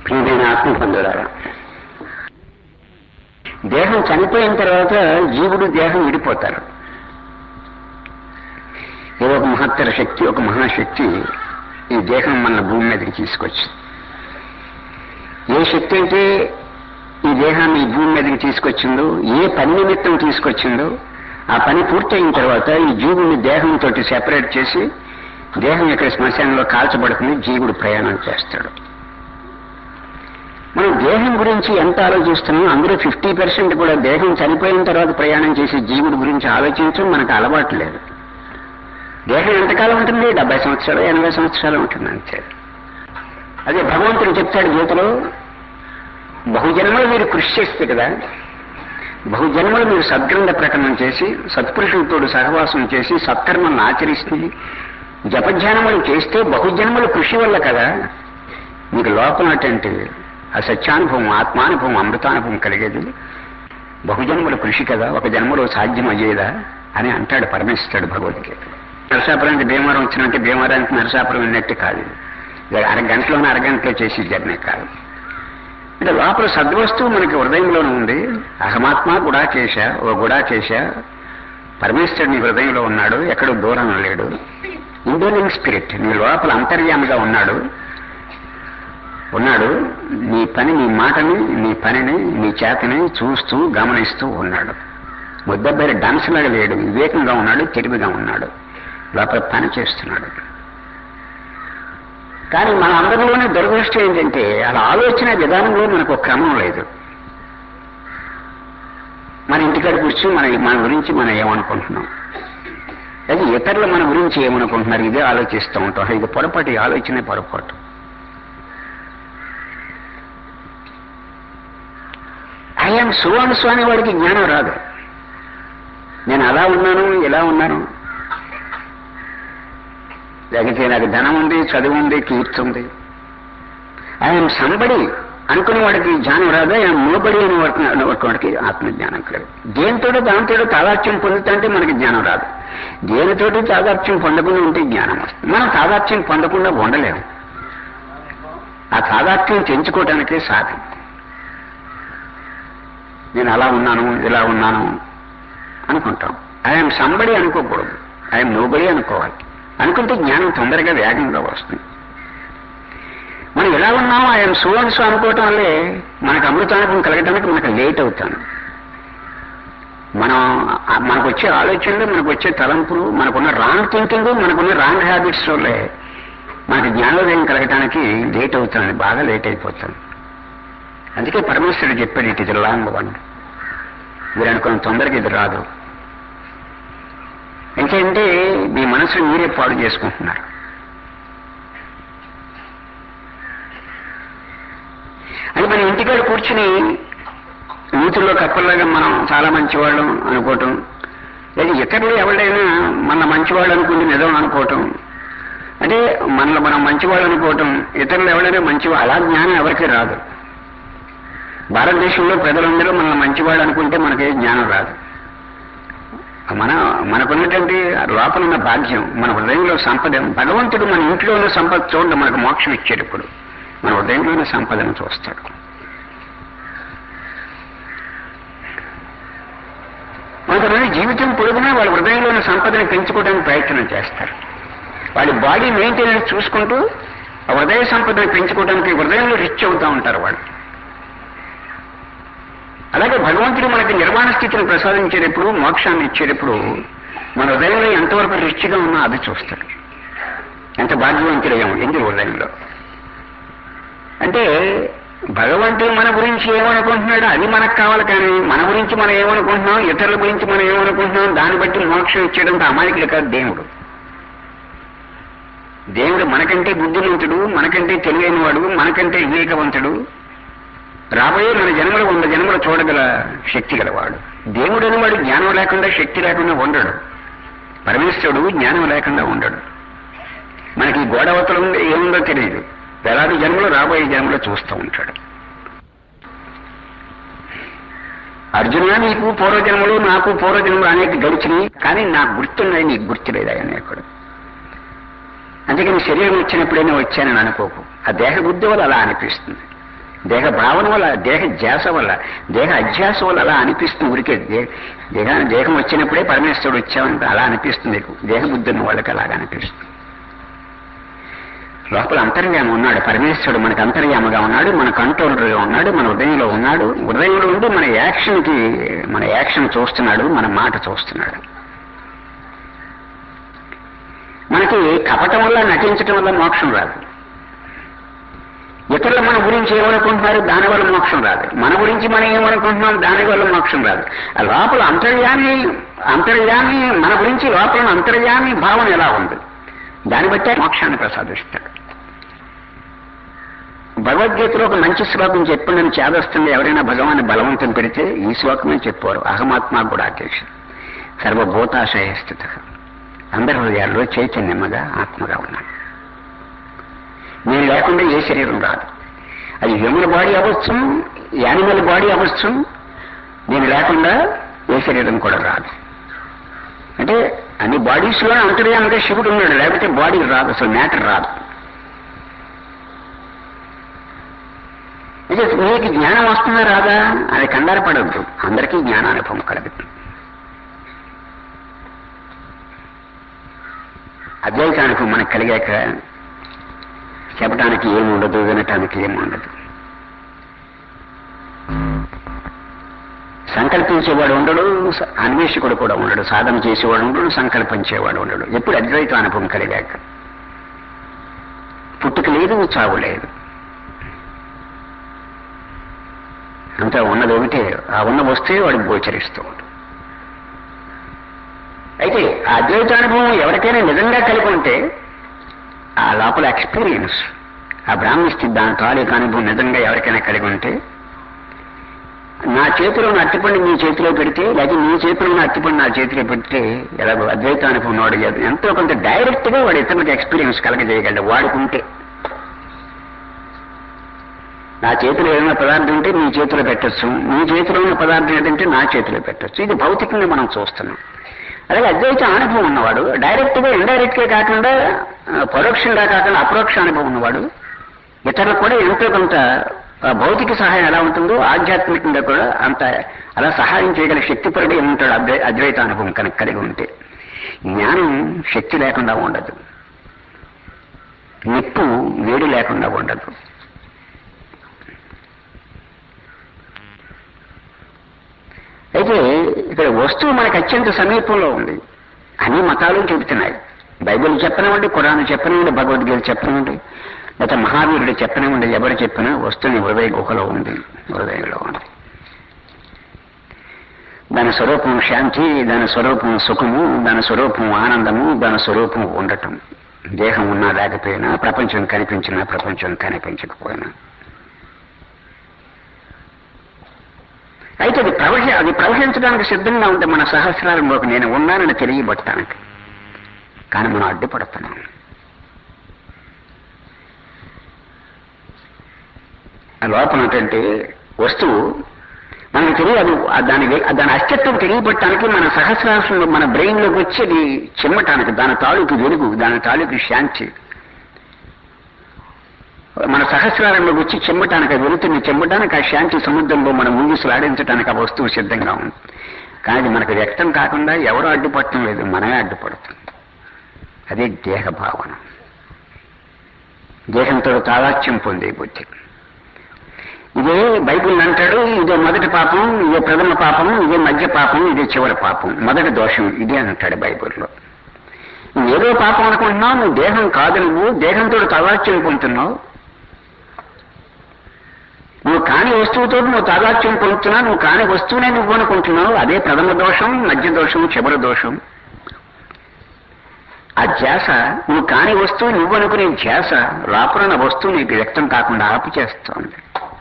ప్రియమైన ఆత్మ పొందులారా దేహం చనిపోయిన తర్వాత జీవుడు దేహం విడిపోతారు ఏదో ఒక మహత్తర శక్తి ఒక మహాశక్తి ఈ దేహం మన భూమి మీదకి తీసుకొచ్చి ఏ శక్తి అయితే ఈ దేహాన్ని ఈ భూమి మీదకి తీసుకొచ్చిందో ఏ పని నిమిత్తం తీసుకొచ్చిందో ఆ పని పూర్తయిన తర్వాత ఈ జీవుని దేహంతో సెపరేట్ చేసి దేహం ఇక్కడ శ్మశానంలో కాల్చబడుకుని జీవుడు ప్రయాణం చేస్తాడు మనం దేహం గురించి ఎంత ఆలోచిస్తున్నాం అందులో ఫిఫ్టీ పర్సెంట్ కూడా దేహం చనిపోయిన తర్వాత ప్రయాణం చేసే జీవుడి గురించి ఆలోచించడం మనకు అలవాటు లేదు దేహం ఎంతకాలం ఉంటుంది డెబ్బై సంవత్సరాలు ఎనభై సంవత్సరాలు ఉంటుంది అంతే అదే భగవంతుడు చెప్తాడు గీతలో బహుజన్మలు మీరు కృషి చేస్తే కదా బహుజన్మలు మీరు సద్గ్రంథ ప్రకటన చేసి సత్పురుషులతో సహవాసం చేసి సత్కర్మలను ఆచరిస్తుంది జపధ్యానములు చేస్తే బహుజన్మల కృషి వల్ల కదా మీకు లోపలటువంటి ఆ సత్యానుభవం ఆత్మానుభవం అమృతానుభవం కలిగేది బహుజన్మల కృషి కదా ఒక జన్మలో సాధ్యం అయ్యేదా అని అంటాడు పరమేశ్వరుడు భగవద్గీత నరసాపురానికి భీమవరం వచ్చినట్టే భీమవరానికి నరసాపురం వెళ్ళినట్టు కాదు ఇది అరగంటలోనే అరగంటలో చేసి జర్నీ కాదు అంటే లోపల సద్వస్తువు మనకి హృదయంలోనే ఉంది అహమాత్మ గుడాకేశ ఓ గుడాకేశ పరమేశ్వరుడు నీ హృదయంలో ఉన్నాడు ఎక్కడో దూరం లేడు ఇండోలింగ్ స్పిరిట్ నీ లోపల అంతర్యామిగా ఉన్నాడు ఉన్నాడు నీ పని నీ మాటని నీ పనిని నీ చేతని చూస్తూ గమనిస్తూ ఉన్నాడు ముద్దబ్బరి డాన్స్ లాగా లేడు వివేకంగా ఉన్నాడు తెలివిగా ఉన్నాడు లోపల పని చేస్తున్నాడు కానీ మన అందరిలోనే దురదృష్టం ఏంటంటే అలా ఆలోచన విధానంలో మనకు ఒక క్రమం లేదు మన ఇంటికాడ కూర్చొని మన మన గురించి మనం ఏమనుకుంటున్నాం అది ఇతరులు మన గురించి ఏమనుకుంటున్నారు ఇదే ఆలోచిస్తూ ఉంటాం ఇది పొరపాటు ఈ ఆలోచనే పొరపాటు ఐఎమ్ సో అండ్ సో అనే వాడికి జ్ఞానం రాదు నేను అలా ఉన్నాను ఇలా ఉన్నాను లేకపోతే నాకు ధనం ఉంది చదువు ఉంది కీర్తి ఉంది ఐఎమ్ సంబడి అనుకునే వాడికి జ్ఞానం రాదు ఐఎమ్ నోబడి అని వాడికి ఆత్మజ్ఞానం కలదు దేనితోటో దానితోటో తాదాత్యం పొందుతుంటే మనకి జ్ఞానం రాదు దేనితోటి తాదాత్యం పొందకుండా ఉంటే జ్ఞానం వస్తుంది మనం తాదాత్యం పొందకుండా ఉండలేము ఆ తాదాత్యం తెంచుకోవడానికే సాధన నేను అలా ఉన్నాను ఇలా ఉన్నాను అనుకుంటాం ఐఎమ్ సంబడి అనుకోకూడదు ఐఎమ్ నోబడి అనుకోవాలి అనుకుంటే జ్ఞానం తొందరగా వేగంగా వస్తుంది మనం ఎలా ఉన్నామో ఆయన సో అండ్ సో అనుకోవటం వల్లే మనకు అమృతానుభవం కలగడానికి మనకు లేట్ అవుతాను మనం మనకు వచ్చే ఆలోచనలు మనకు వచ్చే తలంపులు మనకున్న రాంగ్ థింకింగ్ మనకున్న రాంగ్ హ్యాబిట్స్ వల్లే మనకి జ్ఞానోదయం కలగటానికి లేట్ అవుతుంది బాగా లేట్ అయిపోతుంది అందుకే పరమేశ్వరుడు చెప్పాడు ఇట్ ఇది లాంగ్ వన్ మీరు అనుకున్న తొందరగా ఇది రాదు ఎందుకంటే మీ మనసును మీరే పాడు చేసుకుంటున్నారు అది మన ఇంటికాడ కూర్చుని నూతుల్లో కప్పల్లాగా మనం చాలా మంచివాళ్ళం అనుకోవటం లేదా ఇతరులు ఎవరైనా మన మంచివాళ్ళు అనుకుంటే నిజం అనుకోవటం అంటే మనలో మనం మంచివాళ్ళు అనుకోవటం ఇతరులు ఎవరైనా మంచివా అలా జ్ఞానం ఎవరికి రాదు భారతదేశంలో ప్రజలందరూ మన మంచివాళ్ళు అనుకుంటే మనకి జ్ఞానం రాదు మన మనకున్నటువంటి లోపల ఉన్న భాగ్యం మన హృదయంలో సంపద భగవంతుడు మన ఇంట్లో ఉన్న సంపద చూడడం మనకు మోక్షం ఇచ్చేటప్పుడు మన హృదయంలో ఉన్న సంపదను చూస్తాడు కొంతమంది జీవితం పొడుగునా వాళ్ళ హృదయంలో ఉన్న సంపదను పెంచుకోవడానికి ప్రయత్నం చేస్తారు వాళ్ళ బాడీ మెయింటెనెన్స్ చూసుకుంటూ ఆ హృదయ సంపదను పెంచుకోవడానికి హృదయంలో రిచ్ అవుతూ ఉంటారు వాళ్ళు అలాగే భగవంతుడు మనకి నిర్మాణ స్థితిని ప్రసాదించేటప్పుడు మోక్షాన్ని ఇచ్చేటప్పుడు మన హృదయంలో ఎంతవరకు రిచ్గా ఉన్నా అది చూస్తాడు ఎంత భాగ్యవంతుడయ్యాము ఎందుకు హృదయంలో అంటే భగవంతుడు మన గురించి ఏమనుకుంటున్నాడో అది మనకు కావాలి కానీ మన గురించి మనం ఏమనుకుంటున్నాం ఇతరుల గురించి మనం ఏమనుకుంటున్నాం దాన్ని బట్టి మోక్షం ఇచ్చేయడంతో అమాయకులు కాదు దేవుడు దేవుడు మనకంటే బుద్ధిమంతుడు మనకంటే తెలివైన వాడు మనకంటే వివేకవంతుడు రాబోయే మన జన్మలు వంద జన్మలు చూడగల శక్తి గలవాడు దేవుడు అనేవాడు జ్ఞానం లేకుండా శక్తి లేకుండా ఉండడు పరమేశ్వరుడు జ్ఞానం లేకుండా ఉండడు మనకి గోడవతలు ఏముందో తెలియదు వేలాది జన్మలు రాబోయే జన్మలో చూస్తూ ఉంటాడు అర్జున నీకు పూర్వజన్మలు నాకు పూర్వజన్మలు అనేక గడిచినాయి కానీ నాకు గుర్తున్నాయి నీకు గుర్తులేదా అనేకుడు అందుకని శరీరం వచ్చినప్పుడైనా వచ్చానని అనుకోకు ఆ దేహ బుద్ధి వల్ల అలా అనిపిస్తుంది దేహ భావన వల్ల దేహ ధ్యాస వల్ల దేహ అధ్యాస వల్ల అలా అనిపిస్తుంది ఊరికే దే- దేహ దేహం వచ్చినప్పుడే పరమేశ్వరుడు వచ్చామంటే అలా అనిపిస్తుంది నీకు దేహ బుద్ధి ఉన్న వాళ్ళకి అలాగా అనిపిస్తుంది లోపల అంతర్యామి ఉన్నాడు పరమేశ్వరుడు మనకు అంతర్యామగా ఉన్నాడు మన కంట్రోలర్గా ఉన్నాడు మన హృదయంలో ఉన్నాడు హృదయంలో ఉండి మన యాక్షన్కి మన యాక్షన్ చూస్తున్నాడు మన మాట చూస్తున్నాడు మనకి కపటం వల్ల నటించటం వల్ల మోక్షం రాదు ఇతరులు మన గురించి ఏమనుకుంటున్నారు దానివల్ల మోక్షం రాదు మన గురించి మనం ఏమనుకుంటున్నాం దానివల్ల మోక్షం రాదు ఆ లోపల అంతర్యామి అంతర్యామి మన గురించి లోపల అంతర్యామి భావన ఎలా ఉంది దాన్ని బట్టే మోక్షాన్ని ప్రసాదిస్తాడు భగవద్గీతలో ఒక మంచి శ్లోకం చెప్పి నేను చేదస్తుంది ఎవరైనా భగవాన్ని బలవంతం పెడితే ఈ శ్లోకమే చెప్పారు అహమాత్మ గుడాకేష్ సర్వభూతాశయ స్థిత అందరి హృదయాల్లో చైతన్యముగా ఆత్మగా ఉన్నాడు నేను లేకుండా ఏ శరీరం రాదు అది హ్యూమన్ బాడీ అవ్వచ్చు యానిమల్ బాడీ అవ్వచ్చు నేను లేకుండా ఏ శరీరం కూడా రాదు అంటే అన్ని బాడీస్ లో అంతర్యామంగా శివుడు ఉన్నాడు లేకపోతే బాడీ రాదు అసలు మ్యాటర్ రాదు అయితే మీకు జ్ఞానం వస్తుందా రాదా అది కంగారు పడద్దు అందరికీ జ్ఞానానుభవం కలగదు అద్వైతానుభవం మనకు కలిగాక చెప్పడానికి ఏముండదు వినటానికి ఏముండదు సంకల్పించేవాడు ఉండడు స- అన్వేషకుడు కూడా ఉండడు సాధన చేసేవాడు ఉండడు సంకల్పించేవాడు ఉండడు ఎప్పుడు అద్వైత అనుభవం కలిగాక పుట్టుక లేదు చావు లేదు అంతా ఉన్నది ఒకటే ఆ ఉన్న వస్తే వాడికి గోచరిస్తూ ఉంటుంది అయితే ఆ అద్వైత అనుభవం ఎవరికైనా నిజంగా కలిగి ఉంటే ఆ లోపల ఎక్స్పీరియన్స్ ఆ బ్రాహ్మణ స్థితి దాని తాలూకు అనుభవం నిజంగా ఎవరికైనా కలిగి ఉంటే నా చేతిలో ఉన్న అట్టిపండు మీ చేతిలో పెడితే లేదా మీ చేతిలో ఉన్న అట్టిపండు నా చేతిలో పెడితే ఎలాగో అద్వైత అనుభవం వాడు ఎంతో కొంత డైరెక్ట్ గా వాడు ఇతరులకు ఎక్స్పీరియన్స్ కలగజేయగలడు వాడుకుంటే నా చేతిలో ఏదైనా పదార్థం ఉంటే మీ చేతిలో పెట్టొచ్చు మీ చేతిలో ఉన్న పదార్థం ఏంటంటే నా చేతిలో పెట్టొచ్చు ఇది భౌతికంగా మనం చూస్తున్నాం అలాగే అద్వైత అనుభవం ఉన్నవాడు డైరెక్ట్ గా ఇండైరెక్ట్ గా కాకుండా ఆ, పరోక్షంగా కాకుండా అపరోక్ష అనుభవం ఉన్నవాడు ఇతరులకు కూడా ఎంతో కొంత ఆ, భౌతిక సహాయం ఎలా ఉంటుందో ఆధ్యాత్మికంగా కూడా అంత అలా సహాయం చేయగల శక్తిపరుడు ఏముంటాడు అద్వై అద్వైత అనుభవం కనుక కలిగి ఉంటే జ్ఞానం శక్తి లేకుండా ఉండదు నిప్పు వేడి లేకుండా ఉండదు అయితే ఇక్కడ వస్తువు మనకు అత్యంత సమీపంలో ఉంది అన్ని మతాలు చెబుతున్నాయి బైబిల్ చెప్పనివ్వండి ఖురాన్ చెప్పనివ్వండి భగవద్గీత చెప్పనివ్వండి లేకపోతే మహావీరుడు చెప్పనివ్వండి ఎవరు చెప్పినా వస్తువు హృదయ గుహలో ఉంది హృదయంలో ఉంది దాని స్వరూపం శాంతి దాని స్వరూపం సుఖము దాని స్వరూపం ఆనందము దాని స్వరూపం ఉండటం దేహం ఉన్నా లేకపోయినా ప్రపంచం కనిపించినా ప్రపంచం కనిపించకపోయినా అయితే అది ప్రవహ అది ప్రవహించడానికి సిద్ధంగా ఉంటే మన సహస్రాలంలోకి నేను ఉన్నానని తెలియబట్టడానికి కానీ మనం అడ్డుపడుతున్నాం ఆ లోపల ఉన్నటువంటి వస్తువు మనకు తెలియదు ఆ దాని వే- ఆ దాని అస్తిత్వం తెలియబట్టడానికి మన సహస్రాంశంలో మన బ్రెయిన్లోకి వచ్చి అది చిమ్మటానికి దాని తాలూకు వెలుగు దాని తాలూకు శాంతి మన సహస్రారంలోకి వచ్చి చెమ్మటానికి ఆ వెలుతుని చెమ్మటానికి ఆ శాంతి సముద్రంలో మన ముంగిసలాడించడానికి ఆ వస్తువు సిద్ధంగా ఉంది కానీ అది మనకు వ్యక్తం కాకుండా ఎవరు అడ్డుపడటం లేదు మనమే అడ్డుపడుతుంది అదే దేహ భావన దేహంతో తాదాత్యం పొందే బుద్ధి ఇదే బైబిల్ అంటాడు ఇదే మొదటి పాపం ఇదే ప్రథమ పాపం ఇదే మధ్య పాపం ఇదే చివరి పాపం మొదటి దోషం ఇదే అంటాడు బైబిల్లో నువ్వు ఏదో పాపం అనుకుంటున్నావు నువ్వు దేహం కాదు నువ్వు దేహంతో తాదాత్యం పొందుతున్నావు నువ్వు కాని వస్తువుతో నువ్వు తాదాత్యం పొందుతున్నావు నువ్వు కాని వస్తువునే నువ్వు అనుకుంటున్నావు అదే ప్రథమ దోషం మధ్య దోషం చివరి దోషం ఆ ధ్యాస నువ్వు కాని వస్తువు నువ్వు అనుకునే ధ్యాస లోపల వస్తువు నీకు వ్యక్తం కాకుండా ఆపు చేస్తోంది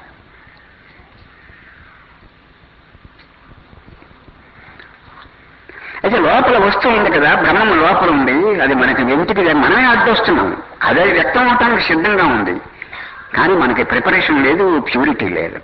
అయితే లోపల వస్తువు ఉంది కదా బ్రహ్మం లోపల ఉంది అది మనకి వెంటికి మనమే అడ్డొస్తున్నాం అదే వ్యక్తం అవటానికి సిద్ధంగా ఉంది కానీ మనకి ప్రిపరేషన్ లేదు ప్యూరిటీ లేదు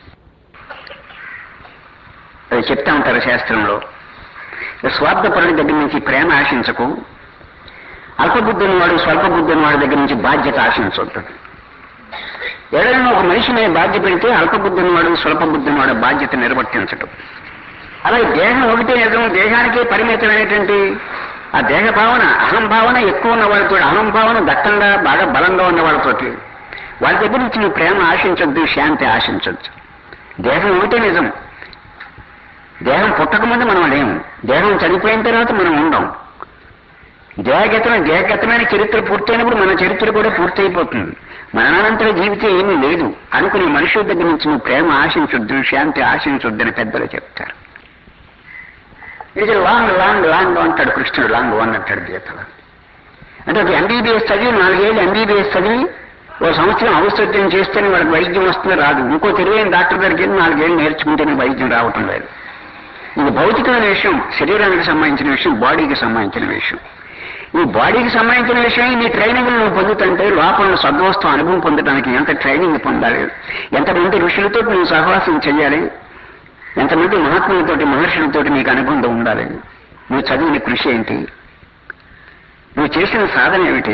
అది చెప్తా ఉంటారు శాస్త్రంలో స్వార్థపరుడి దగ్గర నుంచి ప్రేమ ఆశించకు అల్పబుద్ధి ఉన్నవాడు స్వల్ప బుద్ధి ఉన్నవాడి దగ్గర నుంచి బాధ్యత ఆశించొద్దు ఎవరైనా ఒక మనిషి మీద బాధ్యత పెడితే అల్పబుద్ధి ఉన్నవాడు స్వల్ప బుద్ధి ఉన్నవాడు బాధ్యత నిర్వర్తించడం అలాగే దేహం ఒకటే నిజం దేహానికి పరిమితమైనటువంటి ఆ దేహ భావన అహం భావన ఎక్కువ ఉన్న వాళ్ళతో అహం భావన దట్టంగా బాగా బలంగా ఉన్న వాళ్ళతోటి వాళ్ళ దగ్గర నుంచి నువ్వు ప్రేమ ఆశించొద్దు శాంతి ఆశించొద్దు దేహం ఒకటే నిజం దేహం పుట్టకముందు మనం లేము దేహం చనిపోయిన తర్వాత మనం ఉండం దేహగతమైన దేహగతమైన చరిత్ర పూర్తయినప్పుడు మన చరిత్ర కూడా పూర్తయిపోతుంది మరణానంతర జీవితం ఏమీ లేదు అనుకుని మనుషుల దగ్గర నుంచి నువ్వు ప్రేమ ఆశించొద్దు శాంతి ఆశించొద్దు అని పెద్దలు చెప్తారు ఇది లాంగ్ లాంగ్ లాంగ్ అంటాడు కృష్ణుడు లాంగ్ వన్ అంటాడు గీతలో అంటే ఒక ఎంబీబీఎస్ చదివి నాలుగేళ్ళు ఎంబీబీఎస్ చదివి ఓ సంవత్సరం ఔషధ్యం చేస్తేనే వాడికి వైద్యం వస్తుంది రాదు ఇంకో తెలివైన డాక్టర్ దగ్గరికి వెళ్ళి నాలుగేళ్ళు నేర్చుకుంటేనే వైద్యం రావటం లేదు ఇది భౌతికమైన విషయం శరీరానికి సంబంధించిన విషయం బాడీకి సంబంధించిన విషయం ఈ బాడీకి సంబంధించిన విషయం నీ ట్రైనింగ్ నువ్వు పొందుతుంటే లోపల సద్వస్తు అనుభవం పొందడానికి ఎంత ట్రైనింగ్ పొందాలి ఎంతమంది ఋషులతో నువ్వు సహవాసం చేయాలి ఎంతమంది మహాత్ములతోటి మహర్షులతోటి నీకు అనుబంధం ఉండాలి నువ్వు చదివిన కృషి ఏంటి నువ్వు చేసిన సాధన ఏమిటి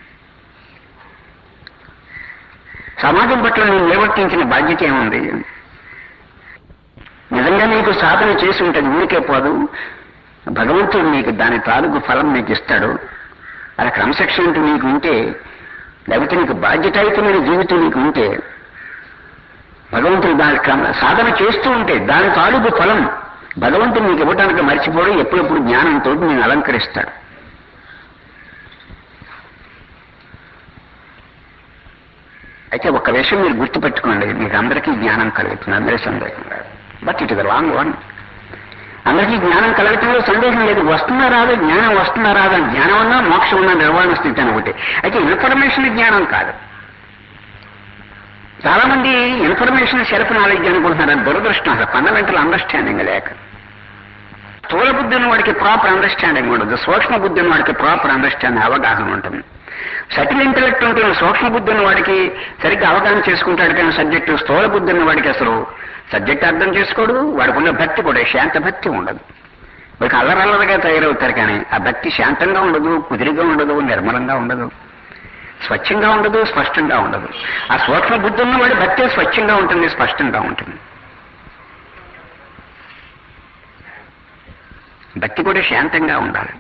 సమాజం పట్ల నువ్వు నిర్వర్తించిన బాధ్యత ఏముంది నిజంగా నీకు సాధన చేసి ఉంటుంది ఊరికే పోదు భగవంతుడు నీకు దాని తాలూకు ఫలం నీకు ఇస్తాడు అలా క్రమశిక్షణ అంటూ నీకు ఉంటే లేకపోతే నీకు బాధ్యతాయుతమైన జీవితం నీకు ఉంటే భగవంతుడు దాని క్రమ సాధన చేస్తూ ఉంటే దాని తాలూకు ఫలం భగవంతుడు నీకు ఇవ్వటానికి మర్చిపోవడం ఎప్పుడెప్పుడు జ్ఞానంతో నేను అలంకరిస్తాడు అయితే ఒక విషయం మీరు గుర్తుపెట్టుకోండి మీకు అందరికీ జ్ఞానం కలుగుతుంది అందరి సందేహం లేదు but it is long one అందరికీ జ్ఞానం కలగటంలో సందేహం లేదు వస్తుందా రాదు జ్ఞానం వస్తుందా రాదు అని జ్ఞానం ఉన్నా మోక్షం ఉన్నా నిర్వహణ స్థితి అని ఒకటి అయితే ఇన్ఫర్మేషన్ జ్ఞానం కాదు చాలా మంది ఇన్ఫర్మేషన్ సెల్ఫ్ నాలెడ్జ్ అనుకుంటున్నారు అది దురదృష్టం అసలు ఫండమెంటల్ అండర్స్టాండింగ్ లేక స్థూల బుద్ధి ఉన్న వాడికి ప్రాపర్ అండర్స్టాండింగ్ ఉండదు సూక్ష్మ బుద్ధి ఉన్న వాడికి ప్రాపర్ అండర్స్టాండింగ్ అవగాహన ఉంటుంది సటిల్ ఇంటలెక్ట్ ఉంటుంది సూక్ష్మ బుద్ధి ఉన్న వాడికి సరిగ్గా అవగాహన చేసుకుంటాడు కానీ సబ్జెక్టు స్థూల బుద్ధి ఉన్న వాడికి అసలు సబ్జెక్ట్ అర్థం చేసుకోడు వాడికి ఉన్న భక్తి కూడా శాంత భక్తి ఉండదు వాడికి అల్లరల్లరగా తయారవుతారు కానీ ఆ భక్తి శాంతంగా ఉండదు కుదిరిగా ఉండదు నిర్మలంగా ఉండదు స్వచ్ఛంగా ఉండదు స్పష్టంగా ఉండదు ఆ సూక్ష్మ బుద్ధి ఉన్న వాడి భక్తి స్వచ్ఛంగా ఉంటుంది స్పష్టంగా ఉంటుంది భక్తి కూడా శాంతంగా ఉండాలి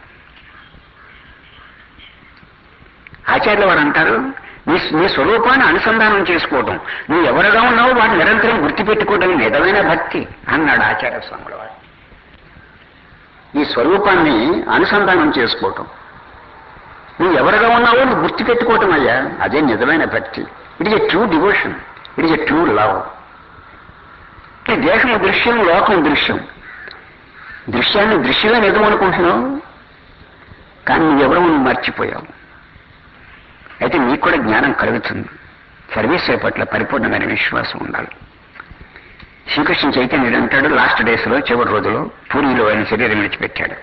ఆచార్యుల వారు అంటారు నీ నీ స్వరూపాన్ని అనుసంధానం చేసుకోవడం నువ్వు ఎవరుగా ఉన్నావో వాటిని నిరంతరం గుర్తుపెట్టుకోవడం నిజమైన భక్తి అన్నాడు ఆచార్య స్వాముల వారు ఈ స్వరూపాన్ని అనుసంధానం చేసుకోవటం నువ్వు ఎవరుగా ఉన్నావో నువ్వు గుర్తుపెట్టుకోవటం అయ్యా అదే నిజమైన భక్తి it is a true devotion it is a true love దేశం దృశ్యం లోకం దృశ్యం దృశ్యాన్ని దృశ్యమే నిజం అనుకుంటున్నావు కానీ నువ్వెవరో నువ్వు మర్చిపోయావు అయితే నీకు కూడా జ్ఞానం కలుగుతుంది సర్వీస్ పట్ల పరిపూర్ణమైన విశ్వాసం ఉండాలి శ్రీకృష్ణ చైతన్యుడు అంటాడు లాస్ట్ డేస్ లో చివరి రోజులో పూరిలో ఆయన శరీరం విడిచిపెట్టాడు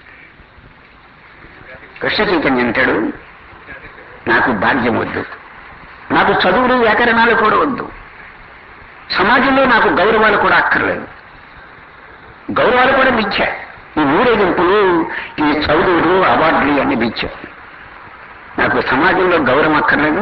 కృష్ణ చైతన్య అంటాడు నాకు భాగ్యం వద్దు నాకు చదువులు వ్యాకరణాలు కూడా వద్దు సమాజంలో నాకు గౌరవాలు కూడా అక్కర్లేదు గౌరవాలు కూడా మిథ్య ఈ ఊరేగింపులు ఈ చదువులు అవార్డులు అన్ని మిథ్య నాకు సమాజంలో గౌరవం అక్కర్లేదు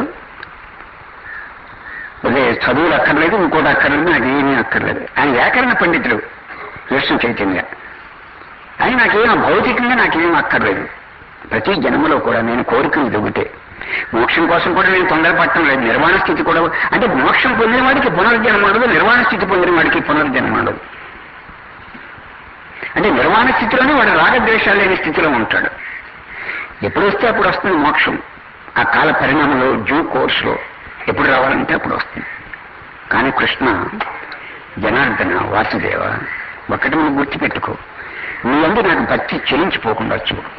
అదే చదువులు అక్కర్లేదు ఇంకోటి అక్కర్లేదు నాకు ఏమీ అక్కర్లేదు ఆయన వ్యాకరణ పండితుడు కృష్ణ చైతన్య ఆయన నాకేం భౌతికంగా నాకేం అక్కర్లేదు ప్రతి జన్మలో కూడా నేను కోరికలు దిగుతే మోక్షం కోసం కూడా నేను తొందరపడటం లేదు నిర్వాణ స్థితి కూడా అంటే మోక్షం పొందిన వాడికి పునర్జన్మ ఉండదు నిర్వాణ స్థితి పొందిన వాడికి పునర్జన్మ ఉండదు అంటే నిర్వాణ స్థితిలోనే వాడు రాగద్వేషాలు లేని స్థితిలో ఉంటాడు ఎప్పుడు వస్తే అప్పుడు వస్తుంది మోక్షం ఆ కాల పరిణామంలో జూ కోర్సులో ఎప్పుడు రావాలంటే అప్పుడు వస్తుంది కానీ కృష్ణ జనార్దన వాసుదేవ ఒకటి నువ్వు గుర్తుపెట్టుకో నీ అందు నాకు భక్తి చెల్లించిపోకుండా చూడు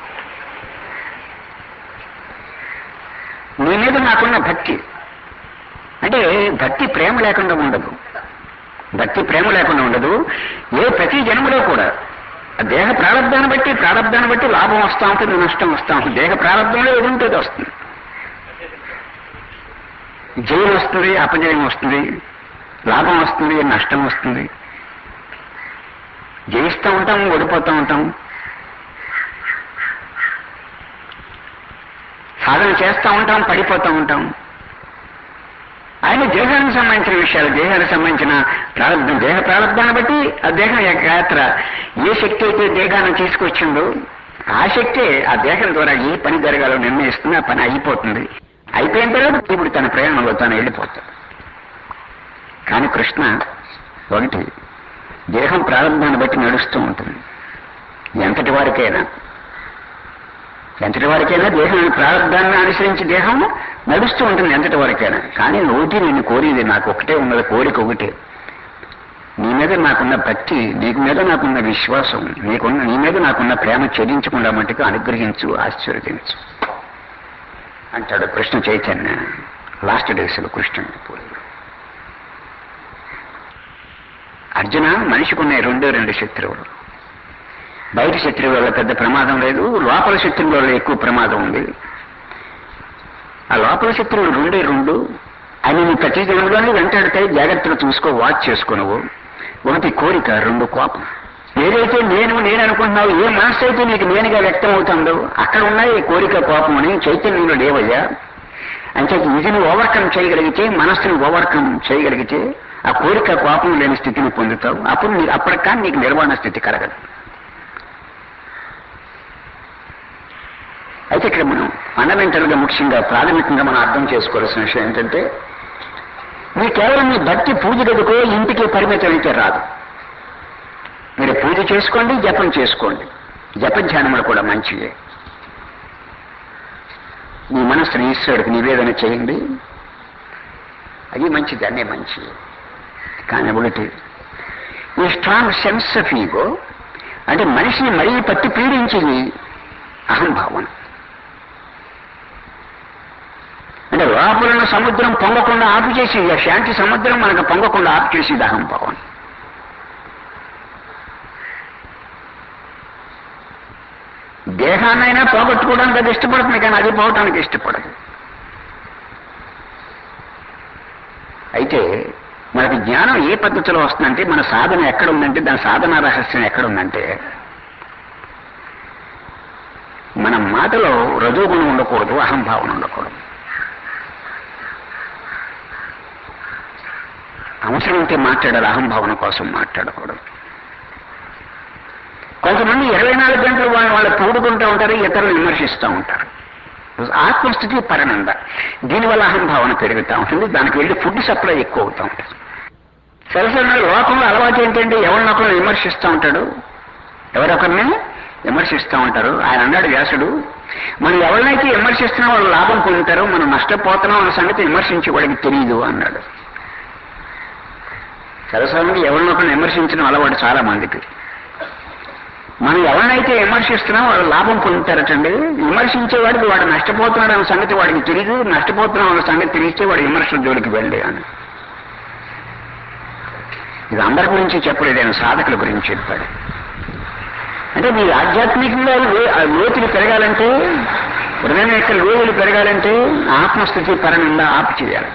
నీ మీద నాకున్న భక్తి అంటే భక్తి ప్రేమ లేకుండా ఉండదు భక్తి ప్రేమ లేకుండా ఉండదు ఏ ప్రతి జన్మలో కూడా ఆ దేహ ప్రారంభాన్ని బట్టి ప్రారంభాన్ని బట్టి లాభం వస్తూ ఉంటుంది నష్టం వస్తూ ఉంటుంది దేహ ప్రారంభంలో ఏది ఉంటుంది వస్తుంది జయం వస్తుంది అపజయం వస్తుంది లాభం వస్తుంది నష్టం వస్తుంది జయిస్తూ ఉంటాం ఓడిపోతూ ఉంటాం సాధన చేస్తూ ఉంటాం పడిపోతూ ఉంటాం ఆయన దేహానికి సంబంధించిన విషయాలు దేహానికి సంబంధించిన ప్రారంభం దేహ ప్రారంభాన్ని బట్టి ఆ దేహం యొక్క యాత్ర ఏ శక్తి అయితే దేహాన్ని తీసుకొచ్చిందో ఆ శక్తే ఆ దేహం ద్వారా ఏ పని జరగాలో నిర్ణయిస్తుంది ఆ పని అయిపోతుంది అయిపోయిన తర్వాత ఇప్పుడు తన ప్రయాణంలో తాను వెళ్ళిపోతాడు కానీ కృష్ణ ఒకటి దేహం ప్రారంభాన్ని బట్టి నడుస్తూ ఉంటుంది ఎంతటి వారికైనా ఎంతటి వారికైనా దేహం ప్రారంభాన్ని అనుసరించి దేహం నడుస్తూ ఉంటుంది ఎంతటి వరకైనా కానీ నోటి నేను కోరేది నాకు ఒకటే ఉన్నది కోరిక ఒకటే నీ మీద నాకున్న భక్తి నీకు మీద నాకున్న విశ్వాసం నీకున్న నీ మీద నాకున్న ప్రేమ చెల్లించకుండా మటుకు అనుగ్రహించు ఆశీర్వదించు అంటాడు కృష్ణ చైతన్య లాస్ట్ డేస్లో కృష్ణుని పూర్వం అర్జున మనిషికి ఉన్నాయి రెండే రెండు శత్రువులు బయట శత్రువు వల్ల పెద్ద ప్రమాదం లేదు లోపల శత్రువు వల్ల ఎక్కువ ప్రమాదం ఉంది ఆ లోపల శత్రువులు రెండే రెండు అని నీ ప్రతి జన్మలోనే వెంటాడతాయి జాగ్రత్తగా చూసుకో వాచ్ చేసుకో నువ్వు ఒకటి కోరిక రెండు కోపం ఏదైతే నేను నేను అనుకుంటున్నావు ఏ మనసు అయితే నీకు నేనుగా వ్యక్తం అవుతుందో అక్కడ ఉన్నాయి కోరిక కోపం అని చైతన్యంలో లేవయ్యా అంటే ఇది నువ్వు ఓవర్కమ్ చేయగలిగితే మనస్సుని ఓవర్కమ్ చేయగలిగితే ఆ కోరిక కోపం లేని స్థితిని పొందుతావు అప్పుడు నీ అప్పటికి కానీ నీకు నిర్వహణ స్థితి కలగదు అయితే ఇక్కడ మనం ఫండమెంటల్ గా ముఖ్యంగా ప్రాథమికంగా మనం అర్థం చేసుకోవాల్సిన విషయం ఏంటంటే మీ కేవలం మీ భక్తి పూజ గదికో ఇంటికి పరిమితం అయితే రాదు మీరు పూజ చేసుకోండి జపం చేసుకోండి జప ధ్యానములు కూడా మంచివే మీ మనస్సుని ఈశ్వరుడికి నివేదన చేయండి అది మంచిది అన్నీ మంచిది కానీ ఒకటి ఈ స్ట్రాంగ్ సెన్స్ ఆఫ్ ఈగో అంటే మనిషిని మరీ పట్టి పీడించింది అహంభావన అంటే లోపల ఉన్న సముద్రం పొంగకుండా ఆపు చేసేది ఆ శాంతి సముద్రం మనకు పొంగకుండా ఆపు చేసేది అహంభావం దేహాన్నైనా పోగొట్టుకోవడానికి అది ఇష్టపడుతుంది కానీ అది పోవటానికి ఇష్టపడదు అయితే మనకి జ్ఞానం ఏ పద్ధతిలో వస్తుందంటే మన సాధన ఎక్కడ ఉందంటే దాని సాధన రహస్యం ఎక్కడ ఉందంటే మన మాటలో రజోగుణం ఉండకూడదు అహంభావన ఉండకూడదు అవసరమైతే మాట్లాడాలి అహంభావన కోసం మాట్లాడకూడదు కొంతమంది ఇరవై నాలుగు గంటలు వాళ్ళ వాళ్ళు పూడుకుంటూ ఉంటారు ఇతరులు విమర్శిస్తూ ఉంటారు ఆత్మస్థితి పరనంద దీనివల్ల అహంభావన పెరుగుతూ ఉంటుంది దానికి వెళ్ళి ఫుడ్ సప్లై ఎక్కువ అవుతూ ఉంటుంది సరసన లోకంలో అలవాటు ఏంటంటే ఎవరినొకరు విమర్శిస్తూ ఉంటాడు ఎవరొకరిని విమర్శిస్తూ ఉంటారు ఆయన అన్నాడు వ్యాసుడు మనం ఎవరినైతే విమర్శిస్తున్నా వాళ్ళు లాభం పొందుతారో మనం నష్టపోతున్నాం అన్న సంగతి విమర్శించి వాడికి తెలియదు అన్నాడు సరసంగా ఎవరినొకరిని విమర్శించడం అలవాటు చాలా మందికి మనం ఎవరినైతే విమర్శిస్తున్నాం వాళ్ళు లాభం పొందుతారటండి విమర్శించేవాడికి వాడు నష్టపోతున్నాడు అన్న సంగతి వాడికి తెలియదు నష్టపోతున్నాం అన్న సంగతి తెలిస్తే వాడు విమర్శల జోలికి వెళ్ళే అని ఇది అందరి గురించి చెప్పలేదు ఆయన సాధకుల గురించి చెప్పాడు అంటే మీరు ఆధ్యాత్మికంగా లో- ఆ లోతులు పెరగాలంటే హృదయం యొక్క లోతులు పెరగాలంటే ఆత్మస్థితి పరనింద ఆపు చేయాలి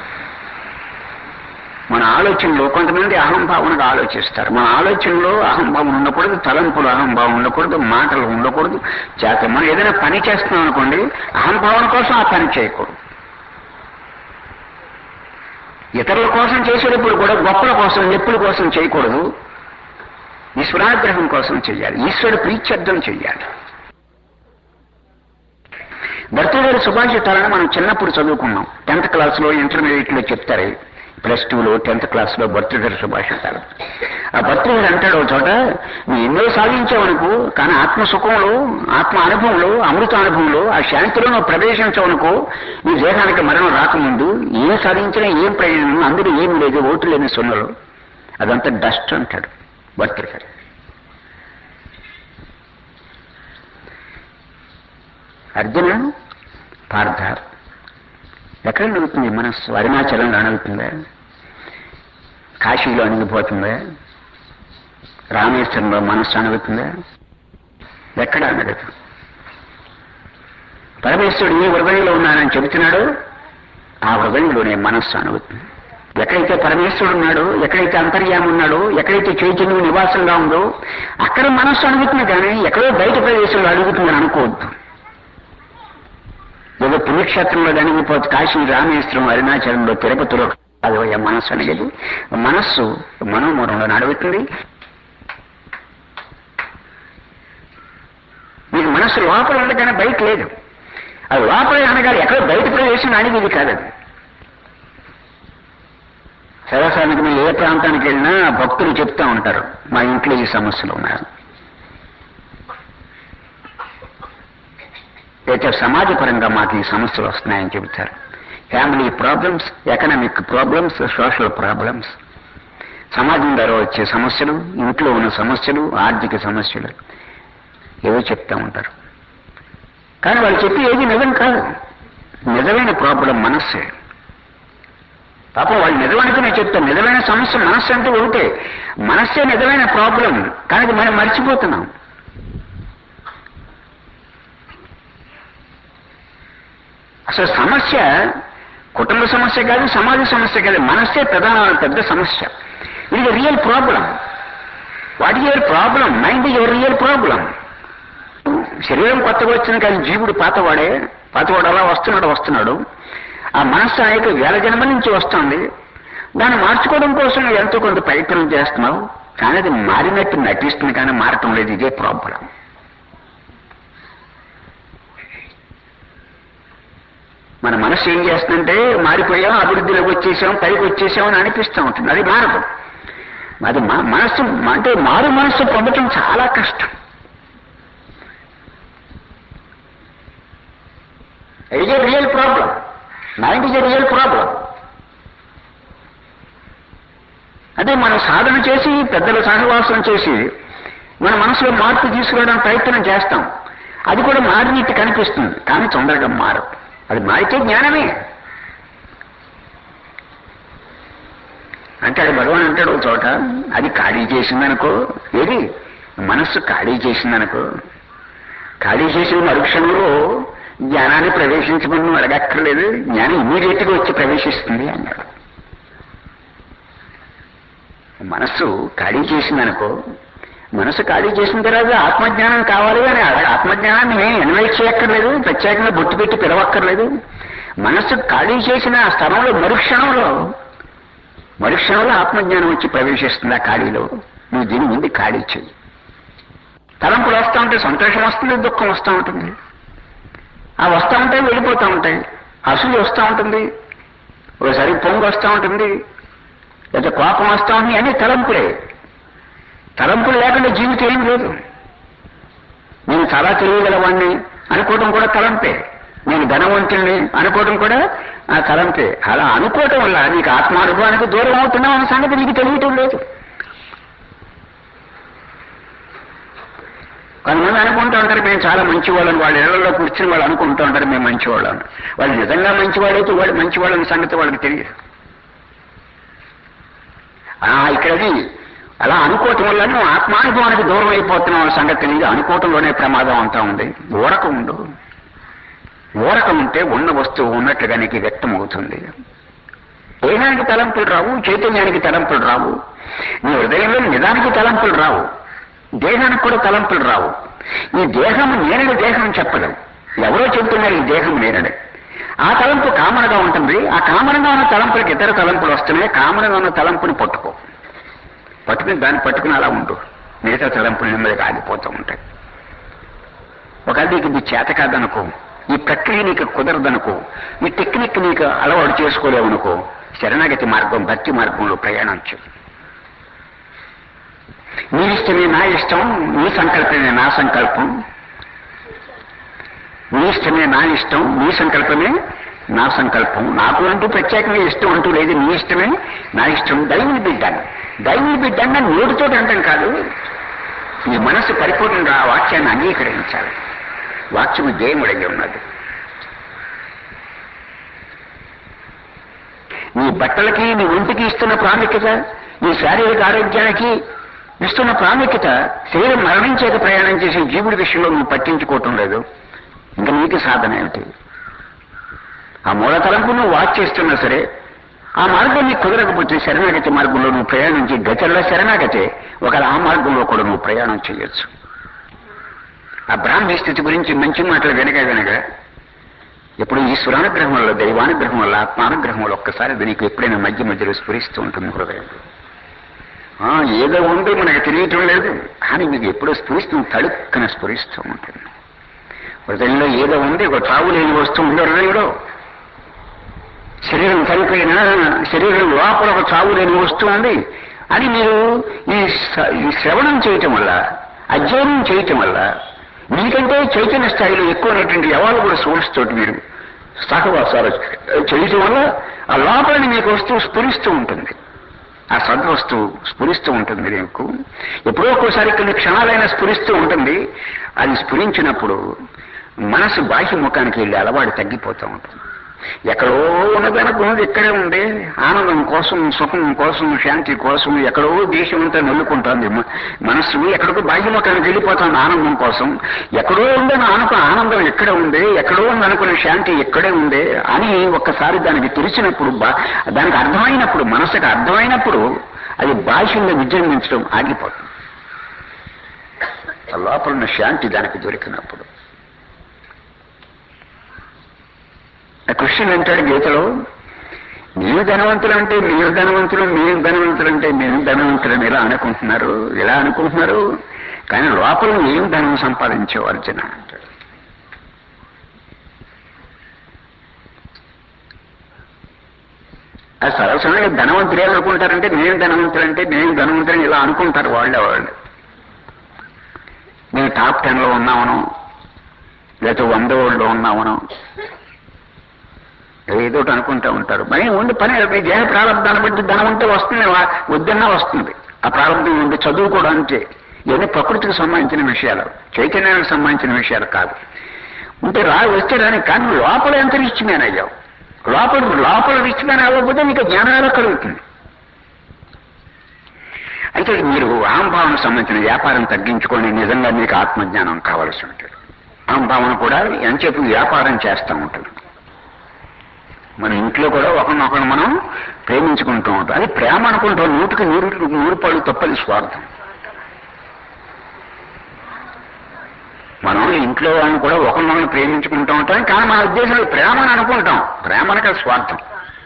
మన ఆలోచనలో కొంతమంది అహంభావనగా ఆలోచిస్తారు మన ఆలోచనలో అహంభావం ఉండకూడదు తలంపులు అహంభావం ఉండకూడదు మాటలు ఉండకూడదు చేత మనం ఏదైనా పని చేస్తున్నాం అనుకోండి అహంభావన కోసం ఆ పని చేయకూడదు ఇతరుల కోసం చేసేటప్పుడు కూడా గొప్పల కోసం నెప్పుల కోసం చేయకూడదు ఈశ్వరానుగ్రహం కోసం చేయాలి ఈశ్వరుడు ప్రీత్యర్థం చేయాలి భర్తగారి సుభాషితాలను మనం చిన్నప్పుడు చదువుకున్నాం టెన్త్ క్లాస్లో ఇంటర్మీడియట్లో చెప్తారు ప్లస్ టూలో టెన్త్ క్లాస్లో భర్తృగారి సుభాషితాలు ఆ భర్తృగారు అంటాడు ఒక చోట నువ్వు ఎన్నో సాధించావనుకో కానీ ఆత్మ సుఖంలో ఆత్మ అనుభవంలో అమృత అనుభవంలో ఆ శాంతిలో నువ్వు ప్రవేశించవనుకో నీ దేహానికి మరణం రాకముందు ఏం సాధించినా ఏం ప్రయోజనం అందులో ఏం లేదు ఓటు లేని సున్నలు అదంతా డస్ట్ అంటాడు భర్తృగారు అర్జున పార్థ ఎక్కడ అణుగుతుంది మనస్సు అరుణాచలంలో అణుగుతుందా కాశీలో అణిగిపోతుందా రామేశ్వరంలో మనస్సు అణుగుతుందా ఎక్కడ అణగదు పరమేశ్వరుడు ఏ హృదయంలో ఉన్నానని చెబుతున్నాడో ఆ హృదయంలోనే మనస్సు అణుగుతుంది ఎక్కడైతే పరమేశ్వరుడు ఉన్నాడో ఎక్కడైతే అంతర్యామి ఉన్నాడో ఎక్కడైతే చైతన్యం నివాసంగా ఉందో అక్కడ మనస్సు అణుగుతుంది కానీ ఎక్కడో బయట ప్రదేశంలో అడుగుతుందని అనుకోవద్దు ఏదో పుణ్యక్షేత్రంలో అణిగిపోతే కాశీ రామేశ్వరం అరుణాచలంలో తిరుపతిలో అది ఒక మనస్సు అనేది మనస్సు మనోమూలంలో నడుగుతుంది మీకు మనస్సు లోపల ఉంది కానీ బయట లేదు అది లోపల అనగానే ఎక్కడ బయట ప్రవేశం అనేది ఇది కాదు అది సర్వసాధారణంగా మీరు ఏ ప్రాంతానికి వెళ్ళినా భక్తులు చెప్తా ఉంటారు మా ఇంట్లో ఈ సమస్యలు ఉన్నారు అయితే సమాజపరంగా మాకు ఈ సమస్యలు వస్తున్నాయని చెబుతారు family problems economic problems social problems సమాజం ద్వారా వచ్చే సమస్యలు ఇంట్లో ఉన్న సమస్యలు ఆర్థిక సమస్యలు ఏవో చెప్తా ఉంటారు కానీ వాళ్ళు చెప్పి ఏది నిజం కాదు నిజమైన ప్రాబ్లం మనస్సే పాపం వాళ్ళు నిజమనుకు నేను చెప్తాను నిజమైన సమస్య మనస్సు అంటే ఒకటే మనస్సే నిజమైన ప్రాబ్లం కానీ అది మనం మర్చిపోతున్నాం అసలు సమస్య కుటుంబ సమస్య కాదు సమాజ సమస్య కాదు మనస్సే ప్రధాన పెద్ద సమస్య ఇది real problem what is your problem mind your real problem శరీరం కొత్తగా వచ్చింది కానీ జీవుడు పాతవాడే పాతవాడు అలా వస్తున్నాడు వస్తున్నాడు ఆ మనస్సు అనేక వేల జన్మల నుంచి వస్తుంది దాన్ని మార్చుకోవడం కోసం నువ్వు ఎంతో కొంత ప్రయత్నం చేస్తున్నావు కానీ అది మారినట్టు నటిస్తుంది కానీ మారటం లేదు ఇదే ప్రాబ్లం మన మనస్సు ఏం చేస్తుందంటే మారిపోయాం అభివృద్ధిలోకి వచ్చేసాం పైకి వచ్చేసాం అని అనిపిస్తూ ఉంటుంది అది మారదు అది మా- మనస్సు అంటే మారు మనస్సు పొందటం చాలా కష్టం it a real problem mind is a real problem అదే మనం సాధన చేసి పెద్దల సహవాసం చేసి మన మనసులో మార్పు తీసుకురావడానికి ప్రయత్నం చేస్తాం అది కూడా మారినట్టు కనిపిస్తుంది కానీ తొందరగా మారదు అది మారితే జ్ఞానమే అంటాడు భగవాన్ అంటాడు ఒక చోట అది ఖాళీ చేసిందనుకో ఏది మనస్సు ఖాళీ చేసిందనుకో ఖాళీ చేసిన మరుక్షణంలో జ్ఞానాన్ని ప్రవేశించమని నువ్వు అడగక్కర్లేదు జ్ఞానం ఇమీడియట్ గా వచ్చి ప్రవేశిస్తుంది అన్నాడు మనస్సు ఖాళీ చేసిందనుకో మనసు ఖాళీ చేసిన తర్వాత ఆత్మజ్ఞానం కావాలి అని అడగ ఆత్మజ్ఞానాన్ని మేము ఇన్వైట్ చేయక్కర్లేదు ప్రత్యేకంగా బొట్టు పెట్టి పిలవక్కర్లేదు మనస్సు ఖాళీ చేసిన ఆ స్థలంలో మరుక్షణంలో మరుక్షణంలో ఆత్మజ్ఞానం వచ్చి ప్రవేశిస్తుంది ఆ ఖాళీలో నువ్వు దీని ముందు ఖాళీ చెయ్యి తలంపులు వస్తూ ఉంటే సంతోషం వస్తుంది దుఃఖం వస్తూ ఉంటుంది ఆ వస్తూ ఉంటాయి వెళ్ళిపోతూ ఉంటాయి అసలు వస్తూ ఉంటుంది ఒకసారి పొంగు వస్తూ ఉంటుంది లేదా కోపం వస్తూ ఉంది అన్ని తలంపులే తలంపులు లేకుండా జీవితం ఏం లేదు నేను చాలా తెలియగలవాణ్ణి అనుకోవడం కూడా తలంపే నేను ధనవంతుణ్ణి అనుకోవడం కూడా ఆ తలంపే అలా అనుకోవటం వల్ల నీకు ఆత్మానుభవానికి దూరం అవుతున్నావు అనే సంగతి నీకు తెలియటం లేదు కొంతమంది అనుకుంటూ ఉంటారు మేము చాలా మంచివాళ్ళని వాళ్ళ ఇళ్లలో కూర్చుని వాళ్ళు అనుకుంటూ ఉంటారు మేము మంచివాళ్ళని వాళ్ళు నిజంగా మంచివాడైతే వాళ్ళు మంచివాళ్ళని సంగతి వాళ్ళకి తెలియదు ఆ, ఇక్కడది అలా అనుకోవటం వల్ల నువ్వు ఆత్మానుభవానికి దూరం అయిపోతున్నావు అనే సంగతి తెలియదు అనుకోవటంలోనే ప్రమాదం అంతా ఉంది ఊరక ఉండు ఊరక ఉంటే ఉన్న వస్తువు ఉన్నట్లుగా నీకు వ్యక్తం అవుతుంది దేహానికి తలంపులు రావు చైతన్యానికి తలంపులు రావు నీ హృదయంలో నిజానికి తలంపులు రావు దేహానికి కూడా తలంపులు రావు ఈ దేహం నేనని దేహం చెప్పదు ఎవరో చెబుతున్నారు ఈ దేహం నేనని ఆ తలంపు కామనగా ఉంటుంది ఆ కామనగా ఉన్న తలంపులకు ఇతర తలంపులు వస్తున్నాయి కామనగా ఉన్న తలంపుని పట్టుకో పట్టుకుని దాన్ని పట్టుకుని అలా ఉండు మిగతా తలంపులు నెమ్మదిగా ఆగిపోతూ ఉంటాయి ఒకవేళ నీకు ఇది చేత కాదనుకో ఈ ప్రక్రియ నీకు కుదరదనుకో ఈ టెక్నిక్ నీకు అలవాటు చేసుకోలేవనుకో శరణాగతి మార్గం భక్తి మార్గంలో ప్రయాణించు నీ ఇష్టమే నా ఇష్టం నీ సంకల్పమే నా సంకల్పం నీ ఇష్టమే నా ఇష్టం నీ సంకల్పమే నా సంకల్పం నాకు అంటూ ప్రత్యేకంగా ఇష్టం అంటూ లేదు నీ ఇష్టమే నా ఇష్టం దైవుని బిడ్డాను దైవుని బిడ్డంగా నోటితో అంటాం కాదు ఈ మనసు పరిపూర్ణంగా ఆ వాక్యాన్ని అంగీకరించాలి వాక్యము జయముడగి ఉన్నది నీ బట్టలకి నీ ఒంటికి ఇస్తున్న ప్రాముఖ్యత నీ శారీరక ఆరోగ్యానికి ఇస్తున్న ప్రాముఖ్యత శరీరం మరణించేక ప్రయాణం చేసే జీవుడి విషయంలో నువ్వు పట్టించుకోవటం లేదు ఇంకా నీకు సాధన ఏమిటి ఆ మూల తలంపు నువ్వు వాచ్ చేస్తున్నా సరే ఆ మార్గం నీకు కుదరకపోతే శరణాగతి మార్గంలో నువ్వు ప్రయాణించి గతిలో శరణాగతి ఒకవేళ ఆ మార్గంలో కూడా నువ్వు ప్రయాణం చేయొచ్చు ఆ బ్రాహ్మీ స్థితి గురించి మంచి మాటలు వినగా వినగా ఎప్పుడు ఈశ్వరానుగ్రహం వల్ల దైవానుగ్రహం వల్ల ఆత్మానుగ్రహం వల్ల ఒక్కసారి అది నీకు ఎప్పుడైనా మధ్య మధ్యలో స్ఫురిస్తూ ఉంటుంది హృదయం ఆ, ఏదో ఉంది మనకు తెలియటం లేదు కానీ మీకు ఎప్పుడో స్ఫురిస్తుంది తడుక్కన స్ఫురిస్తూ ఉంటుంది హృదయంలో ఏదో ఉంది ఒక తావు లేని వస్తువు ఉంది హృదయంలో శరీరం చనిపోయినా శరీరం లోపల ఒక చావు లేని వస్తువు ఉంది అని మీరు ఈ స- ఈ శ్రవణం చేయటం వల్ల అధ్యయనం చేయటం వల్ల మీకంటే చైతన్య స్థాయిలో ఎక్కువైనటువంటి ఎవరు కూడా సోర్స్ తోటి మీరు సహవాసాలు చేయటం వల్ల ఆ లోపలని మీకు వస్తువు స్ఫురిస్తూ ఉంటుంది ఆ సద్వస్తువు స్ఫురిస్తూ ఉంటుంది మీకు ఎప్పుడో ఒక్కోసారి కొన్ని క్షణాలైనా స్ఫురిస్తూ ఉంటుంది అది స్ఫురించినప్పుడు మనసు బాహ్య ముఖానికి వెళ్ళి అలవాటు తగ్గిపోతూ ఉంటుంది ఎక్కడో ఉన్నదనుకున్నది ఇక్కడే ఉంది ఆనందం కోసం సుఖం కోసం శాంతి కోసం ఎక్కడో దేశం అంతా నల్లుకుంటుంది మ- మనస్సు ఎక్కడికో బాహ్యముఖానికి వెళ్ళిపోతుంది ఆనందం కోసం ఎక్కడో ఉందని అనుకున్న ఆనందం ఎక్కడే ఉంది ఎక్కడో ఉంది అనుకున్న శాంతి ఇక్కడే ఉంది అని ఒక్కసారి దానికి తెలిసినప్పుడు బా- దానికి అర్థమైనప్పుడు మనసుకు అర్థమైనప్పుడు అది బాహ్యంలో విజృంభించడం ఆగిపోతుంది ఆ లోపల ఉన్న శాంతి దానికి దొరికినప్పుడు ఆ కృష్ణుడు అంటాడు గీతలో మీరు ధనవంతులు అంటే మీరు ధనవంతులు మీరు ధనవంతులు అంటే మేము ధనవంతులు అని ఇలా అనుకుంటున్నారు ఇలా అనుకుంటున్నారు కానీ లోపల ఏం ధనం సంపాదించావు అర్జున అంటాడు ఆ సరసంగా ధనవంతులు ఏమనుకుంటారంటే మేము ధనవంతులు అంటే మేము ధనవంతులని ఇలా అనుకుంటారు వాళ్ళే వాళ్ళు మేము టాప్ టెన్ లో ఉన్నామను లేకపోతే వంద ఓళ్ళలో ఉన్నామను ఏదో ఒకటి అనుకుంటూ ఉంటారు మరి ఉండి పని మీ దేహ ప్రారంభాన్ని బట్టి ధనం ఉంటే వస్తుంది వా- వద్దన్నా వస్తుంది ఆ ప్రారంభం ఉంది చదువు కూడా అంతే ఇవన్నీ ప్రకృతికి సంబంధించిన విషయాలు చైతన్యానికి సంబంధించిన విషయాలు కాదు ఉంటే రా వస్తే రాని కానీ లోపల ఎంత రిచ్ మ్యాన్ అయ్యావు లోపల లోపల రిచ్ మ్యాన్ అవ్వకపోతే నీకు జ్ఞానం ఎలా కలుగుతుంది అయితే మీరు అహంభావన సంబంధించిన వ్యాపారం తగ్గించుకొని నిజంగా మీకు ఆత్మజ్ఞానం కావాల్సి ఉంటుంది అహంభావన కూడా ఎంతసేపు వ్యాపారం చేస్తూ ఉంటుంది మన ఇంట్లో కూడా ఒకరినొకరు మనం ప్రేమించుకుంటూ ఉంటాం అది ప్రేమ అనుకుంటాం నూటికి నూరు నూరు పళ్ళు తప్పది స్వార్థం మనం ఇంట్లో వాళ్ళని కూడా ఒకరినొకరు ప్రేమించుకుంటూ ఉంటాం కానీ మన ఉద్దేశంలో ప్రేమ అని అనుకుంటాం ప్రేమ అనక స్వార్థం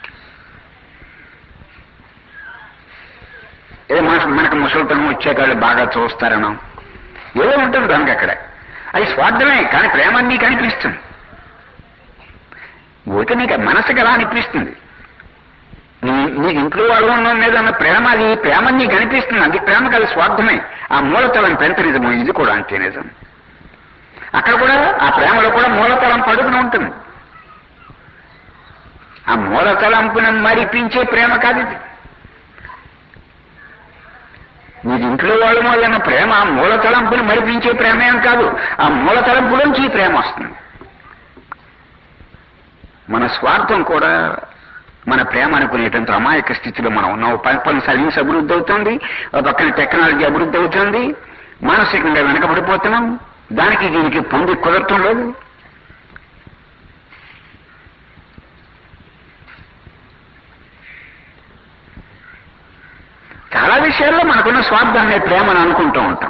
ఏదో మనకు మనకు ముసలితనం వచ్చాక బాగా చూస్తారనో ఏదో ఉంటుంది దానికి అక్కడ అది స్వార్థమే కానీ ప్రేమ నీకు అనిపిస్తుంది ఊరికే నీకు మనసుకి ఎలా అనిపిస్తుంది నీ- నీకు ఇంట్లో వాళ్ళు ఉండడం లేదన్న ప్రేమ అది ప్రేమ నీకు అనిపిస్తుంది అది ప్రేమ కాదు స్వార్థమే ఆ మూలతలం పెంట నిజము ఇది కూడా అంతే నిజం అక్కడ కూడా ఆ ప్రేమలో కూడా మూలతలం పడుకుని ఉంటుంది ఆ మూలతలంపును మరిపించే ప్రేమ కాదు ఇది నీకు ఇంట్లో వాళ్ళ వల్ల ప్రేమ ఆ మూలతలంపుని మరిపించే ప్రేమ ఏం కాదు ఆ మూలతలంపులోంచి ఈ ప్రేమ వస్తుంది మన స్వార్థం కూడా మన ప్రేమ అనుకునేటువంటి అమాయక స్థితిలో మనం ఉన్నాం ఒక పక్కన సైన్స్ అభివృద్ధి అవుతుంది ఒక పక్కన టెక్నాలజీ అభివృద్ధి అవుతుంది మానసికంగా వెనకబడిపోతున్నాం దానికి దీనికి పొంది కుదరటం లేదు చాలా విషయాల్లో మనకున్న స్వార్థాన్ని ప్రేమను అనుకుంటూ ఉంటాం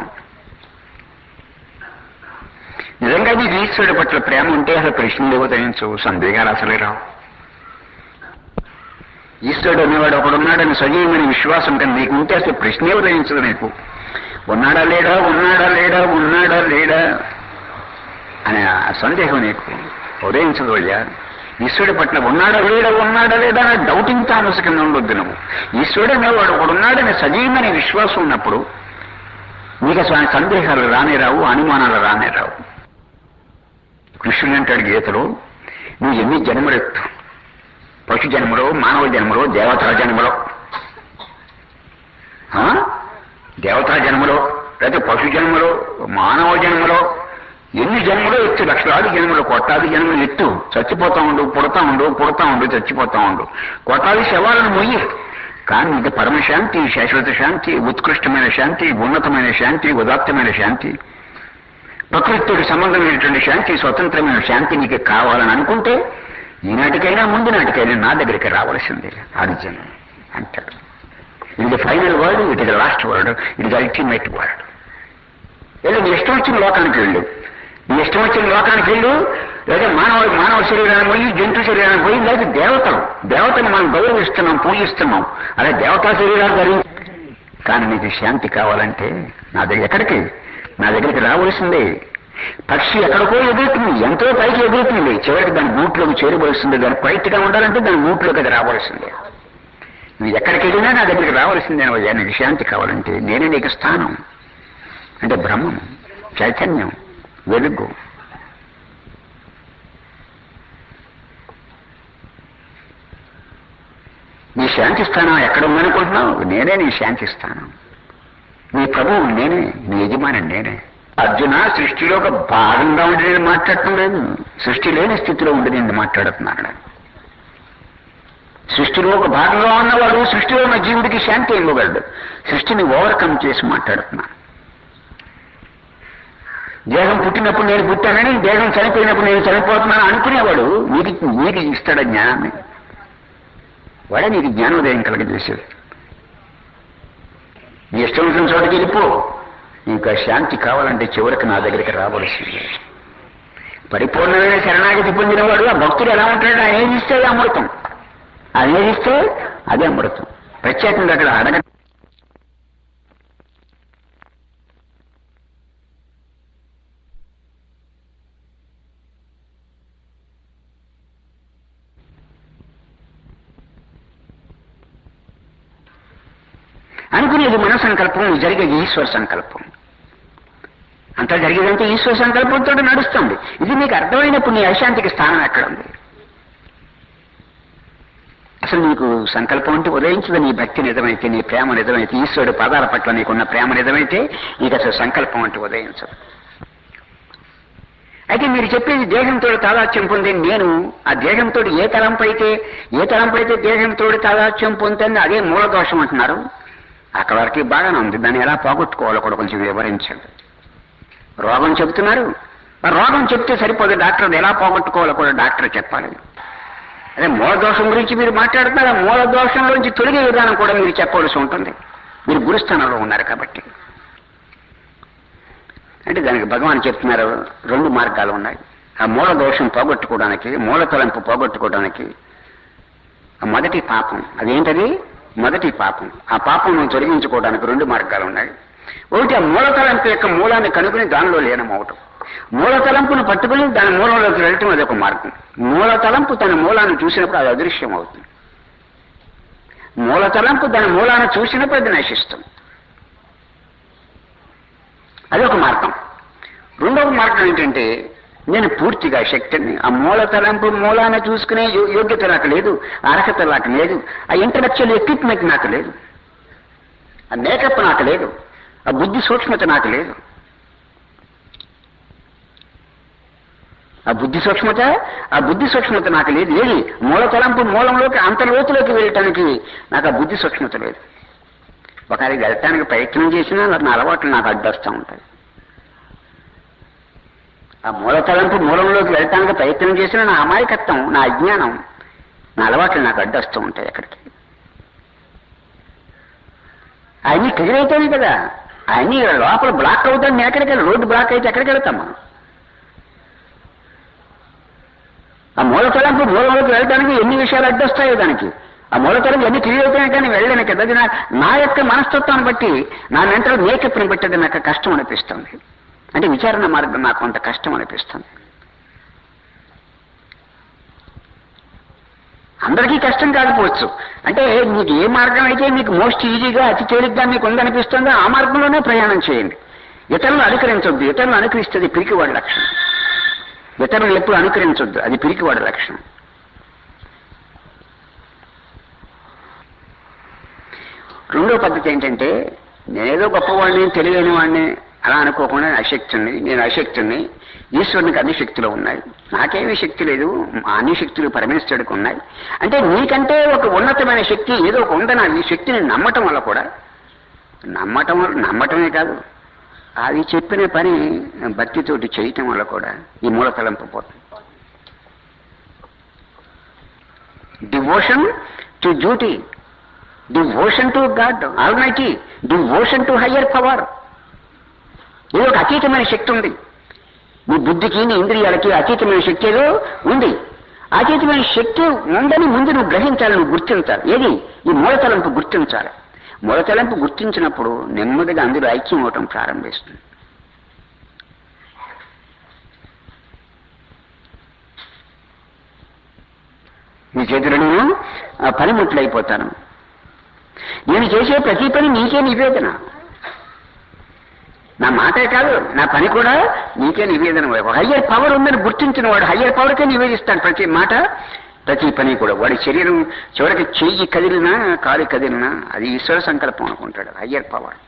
నిజంగా నీకు ఈశ్వరుడి పట్ల ప్రేమ ఉంటే అసలు ప్రశ్నలు ఉదయించు సందేహాలు అసలే రావు ఈశ్వరుడు అనేవాడు ఒకడున్నాడని సజీవమైన విశ్వాసం కానీ నీకు ఉంటే అసలు ప్రశ్నే ఉదయించదు నీకు ఉన్నాడా లేడా ఉన్నాడా లేడా ఉన్నాడా లేడా అనే ఆ సందేహం నీకు ఉదయించదు అయ్యా ఈశ్వరుడి పట్ల ఉన్నాడా లేడా ఉన్నాడా లేడా అనే డౌటింగ్ థామస్ కింద ఉండొద్దు నువ్వు ఈశ్వరుడు అనేవాడు ఒకడున్నాడని సజీవమైన విశ్వాసం ఉన్నప్పుడు నీకు అసలు ఆ సందేహాలు రానే రావు అనుమానాలు రానే రావు కృష్ణుడు అంటాడు గీతలో నువ్వు ఎన్ని జన్మలెత్తు పశు జన్మలో మానవ జన్మలో దేవతా జన్మలో ఆ? దేవతా జన్మలో లేకపోతే పశు జన్మలో మానవ జన్మలో ఎన్ని జన్మలో ఎత్తు లక్షలాది జన్మలు కొట్టాది జన్మలు ఎత్తు చచ్చిపోతా ఉండు పుడతా ఉండు పుడతా ఉండు చచ్చిపోతా ఉండు కొట్టాది శవాలను మొయ్యి కానీ ఇది పరమశాంతి శాశ్వత శాంతి ఉత్కృష్టమైన శాంతి ఉన్నతమైన శాంతి ఉదాత్తమైన శాంతి ప్రకృతికి సంబంధమైనటువంటి శాంతి స్వతంత్రమైన శాంతి నీకు కావాలని అనుకుంటే ఈనాటికైనా ముందు నాటికైనా నా దగ్గరికి రావాల్సిందే ఆదిత్యం అంటాడు ఇది final word it is last word it is ultimate word వెళ్ళు నీ ఇష్టం వచ్చిన లోకానికి వెళ్ళు నీ ఇష్టం వచ్చిన లోకానికి వెళ్ళు లేదా మానవ మానవ శరీరాన్ని పోయి జంతు శరీరాన్ని పోయి లేదా దేవతలు దేవతను మనం గౌరవిస్తున్నాం పూజిస్తున్నాం అదే దేవతా శరీరాలు ధరించి కానీ నీకు శాంతి కావాలంటే నా దగ్గర ఎక్కడికి నా దగ్గరికి రావలసిందే పక్షి ఎక్కడికో ఎదురుతుంది ఎంతో పైకి ఎదురుతుంది చివరికి దాని గూట్లోకి చేరవలసిందే దాని పైట్గా ఉండాలంటే దాని గూట్లోకి అది రావాల్సిందే నువ్వు ఎక్కడికి వెళ్ళినా నా దగ్గరికి రావాల్సిందే అయ్యా నీకు శాంతి కావాలంటే నేనే నీకు స్థానం అంటే బ్రహ్మం చైతన్యం వెలుగు నీ శాంతి స్థానం ఎక్కడ ఉందనుకుంటున్నావు నేనే నీ శాంతి స్థానం నీ ప్రభువు నేనే నీ యజమాని నేనే అర్జున సృష్టిలో ఒక భాగంగా ఉండి నేను మాట్లాడటం లేదు సృష్టి లేని స్థితిలో ఉండి నేను మాట్లాడుతున్నాను సృష్టిలో ఒక భాగంగా ఉన్నవాడు సృష్టిలో ఉన్న జీవుడికి శాంతి ఇవ్వగలడు సృష్టిని ఓవర్కమ్ చేసి మాట్లాడుతున్నాను దేహం పుట్టినప్పుడు నేను పుట్టానని దేహం చనిపోయినప్పుడు నేను చనిపోతున్నాను అనుకునేవాడు నీకు నీకు ఇస్తాడు జ్ఞానాన్ని వాడే నీకు జ్ఞానోదయం కలగజేసేది నీ ఇష్టం వచ్చిన చోటకి వెళ్ళిపో నీకు ఆ శాంతి కావాలంటే చివరికి నా దగ్గరికి రావలసిందే పరిపూర్ణమైన శరణాగతి పొందినవాడు ఆ భక్తుడు ఎలా ఉంటాడు ఆయన ఏది ఇస్తే అది అమృతం అది ఏది ఇస్తే అదే అమృతం ప్రత్యేకంగా అక్కడ అడగ అనుకునేది మన సంకల్పం జరిగేది ఈశ్వర సంకల్పం అంతా జరిగేదంటే ఈశ్వర సంకల్పంతో నడుస్తుంది ఇది మీకు అర్థమైనప్పుడు నీ అశాంతికి స్థానం ఎక్కడ ఉంది అసలు నీకు సంకల్పం అంటే ఉదయించదు నీ భక్తి నిజమైతే నీ ప్రేమ నిజమైతే ఈశ్వరుడు పదాల పట్ల నీకున్న ప్రేమ నిజమైతే నీకు అసలు సంకల్పం అంటే ఉదయించదు అయితే మీరు చెప్పేది దేహంతో తాదాత్యం పొందే నేను ఆ దేహంతో ఏ తలంపు అయితే ఏ తలంపు అయితే దేహంతో తాదాత్యం పొందుతుంది అదే మూల దోషం అంటున్నారు అక్కడ వరకు బాగానే ఉంది దాన్ని ఎలా పోగొట్టుకోవాలో కూడా కొంచెం వివరించండి రోగం చెబుతున్నారు ఆ రోగం చెప్తే సరిపోదు డాక్టర్ అది ఎలా పోగొట్టుకోవాలో కూడా డాక్టర్ చెప్పాలి అదే మూల దోషం గురించి మీరు మాట్లాడుతున్నారు ఆ మూల దోషంలోంచి తొలగే విధానం కూడా మీరు చెప్పవలసి ఉంటుంది మీరు గురుస్థానంలో ఉన్నారు కాబట్టి అంటే దానికి భగవాన్ చెప్తున్నారు రెండు మార్గాలు ఉన్నాయి ఆ మూల దోషం పోగొట్టుకోవడానికి మూల తలంపు పోగొట్టుకోవడానికి ఆ మొదటి పాపం అదేంటది మొదటి పాపం ఆ పాపం నువ్వు తొలగించుకోవడానికి రెండు మార్గాలు ఉన్నాయి ఒకటి ఆ మూల తలంపు యొక్క మూలాన్ని కనుగొని దానిలో లీనమవటం మూల తలంపును పట్టుకుని దాని మూలంలోకి వెళ్ళటం అదొక మార్గం మూల తలంపు తన మూలాన్ని చూసినప్పుడు అది అదృశ్యం అవుతుంది మూల తలంపు దాని మూలాన్ని చూసినప్పుడు అది నశిస్తుంది అదొక మార్గం రెండవ మార్గం ఏంటంటే నేను పూర్తిగా శక్తిని ఆ మూల తలంపు మూలాన్ని చూసుకునే యో- యోగ్యత నాకు లేదు అర్హత నాకు లేదు ఆ ఇంటలెక్చువల్ ఎక్విప్మెంట్ నాకు లేదు ఆ మేకప్ నాకు లేదు ఆ బుద్ధి సూక్ష్మత నాకు లేదు ఆ బుద్ధి సూక్ష్మత ఆ బుద్ధి సూక్ష్మత నాకు లేదు ఏది మూల తలంపు మూలంలోకి అంత లోతులోకి వెళ్ళటానికి నాకు ఆ బుద్ధి సూక్ష్మత లేదు ఒకసారి వెళ్ళటానికి ప్రయత్నం చేసినా నా అలవాట్లు నాకు అడ్డొస్తూ ఉంటాయి ఆ మూల తలంపు మూలంలోకి వెళ్ళటానికి ప్రయత్నం చేసినా నా అమాయకత్వం నా అజ్ఞానం నా అలవాట్లు నాకు అడ్డొస్తూ ఉంటాయి అక్కడికి అవన్నీ క్లియర్ అయితేనే కదా అవన్నీ లోపల బ్లాక్ అవుతాయి నేను ఎక్కడికి వెళ్ళి రోడ్డు బ్లాక్ అయితే ఎక్కడికి వెళ్తాం మనం ఆ మూల తలంపు మూలంలోకి వెళ్ళడానికి ఎన్ని విషయాలు అడ్డొస్తాయో దానికి ఆ మూల తలంపు ఎన్ని క్లియర్ అవుతాయి కానీ వెళ్ళలేను కదా అది నా నా యొక్క మనస్తత్వాన్ని బట్టి నా మెంటల్ మేకప్ని బట్టి అది నాకు కష్టం అనిపిస్తుంది అంటే విచారణ మార్గం నాకు కొంత కష్టం అనిపిస్తుంది అందరికీ కష్టం కాకపోవచ్చు అంటే మీకు ఏ మార్గం అయితే మీకు మోస్ట్ ఈజీగా అతి తేలిగ్గా మీకు ఉందనిపిస్తుందో ఆ మార్గంలోనే ప్రయాణం చేయండి ఇతరులను అనుకరించొద్దు ఇతరులను అనుకరిస్తుంది పిరికివాడి లక్షణం ఇతరులను ఎప్పుడు అనుకరించొద్దు అది పిరికివాడి లక్షణం రెండో పద్ధతి ఏంటంటే నేనేదో గొప్పవాడిని తెలియని వాడిని అలా అనుకోకుండా అశక్తుని నేను అశక్తుని ఈశ్వరునికి అన్ని శక్తులు ఉన్నాయి నాకేమీ శక్తి లేదు మా అన్ని శక్తులు పరమేశ్వరుడికి ఉన్నాయి అంటే నీకంటే ఒక ఉన్నతమైన శక్తి ఏదో ఒక ఉందని ఈ శక్తిని నమ్మటం వల్ల కూడా నమ్మటం వల్ల- నమ్మటమే కాదు అది చెప్పిన పని భక్తితోటి చేయటం వల్ల కూడా ఈ మూల తలంపు పోతుంది devotion to duty devotion to God almighty devotion to higher power ఇది ఒక అతీతమైన శక్తి ఉంది నీ బుద్ధికి నీ ఇంద్రియాలకి అతీతమైన శక్తి ఏదో ఉంది అతీతమైన శక్తి ఉందని ముందు నువ్వు గ్రహించాలి నువ్వు గుర్తించాలి ఏది ఈ మూలతలంపు గుర్తించాలి మూలతలంపు గుర్తించినప్పుడు నెమ్మదిగా అందులో ఐక్యం అవటం ప్రారంభిస్తుంది నీ చేతిలో నేను ఆ పనిముట్లయిపోతాను నేను చేసే ప్రతి పని నీకే నివేదన నా మాటే కాదు నా పని కూడా నీకే నివేదన ఒక హయ్యర్ పవర్ ఉందని గుర్తించిన వాడు హయ్యర్ పవర్కే నివేదిస్తాడు ప్రతి మాట ప్రతి పని కూడా వాడి శరీరం చివరికి చెయ్యి కదిలినా కాలు కదిలినా అది ఈశ్వర సంకల్పం అనుకుంటాడు హయ్యర్ పవర్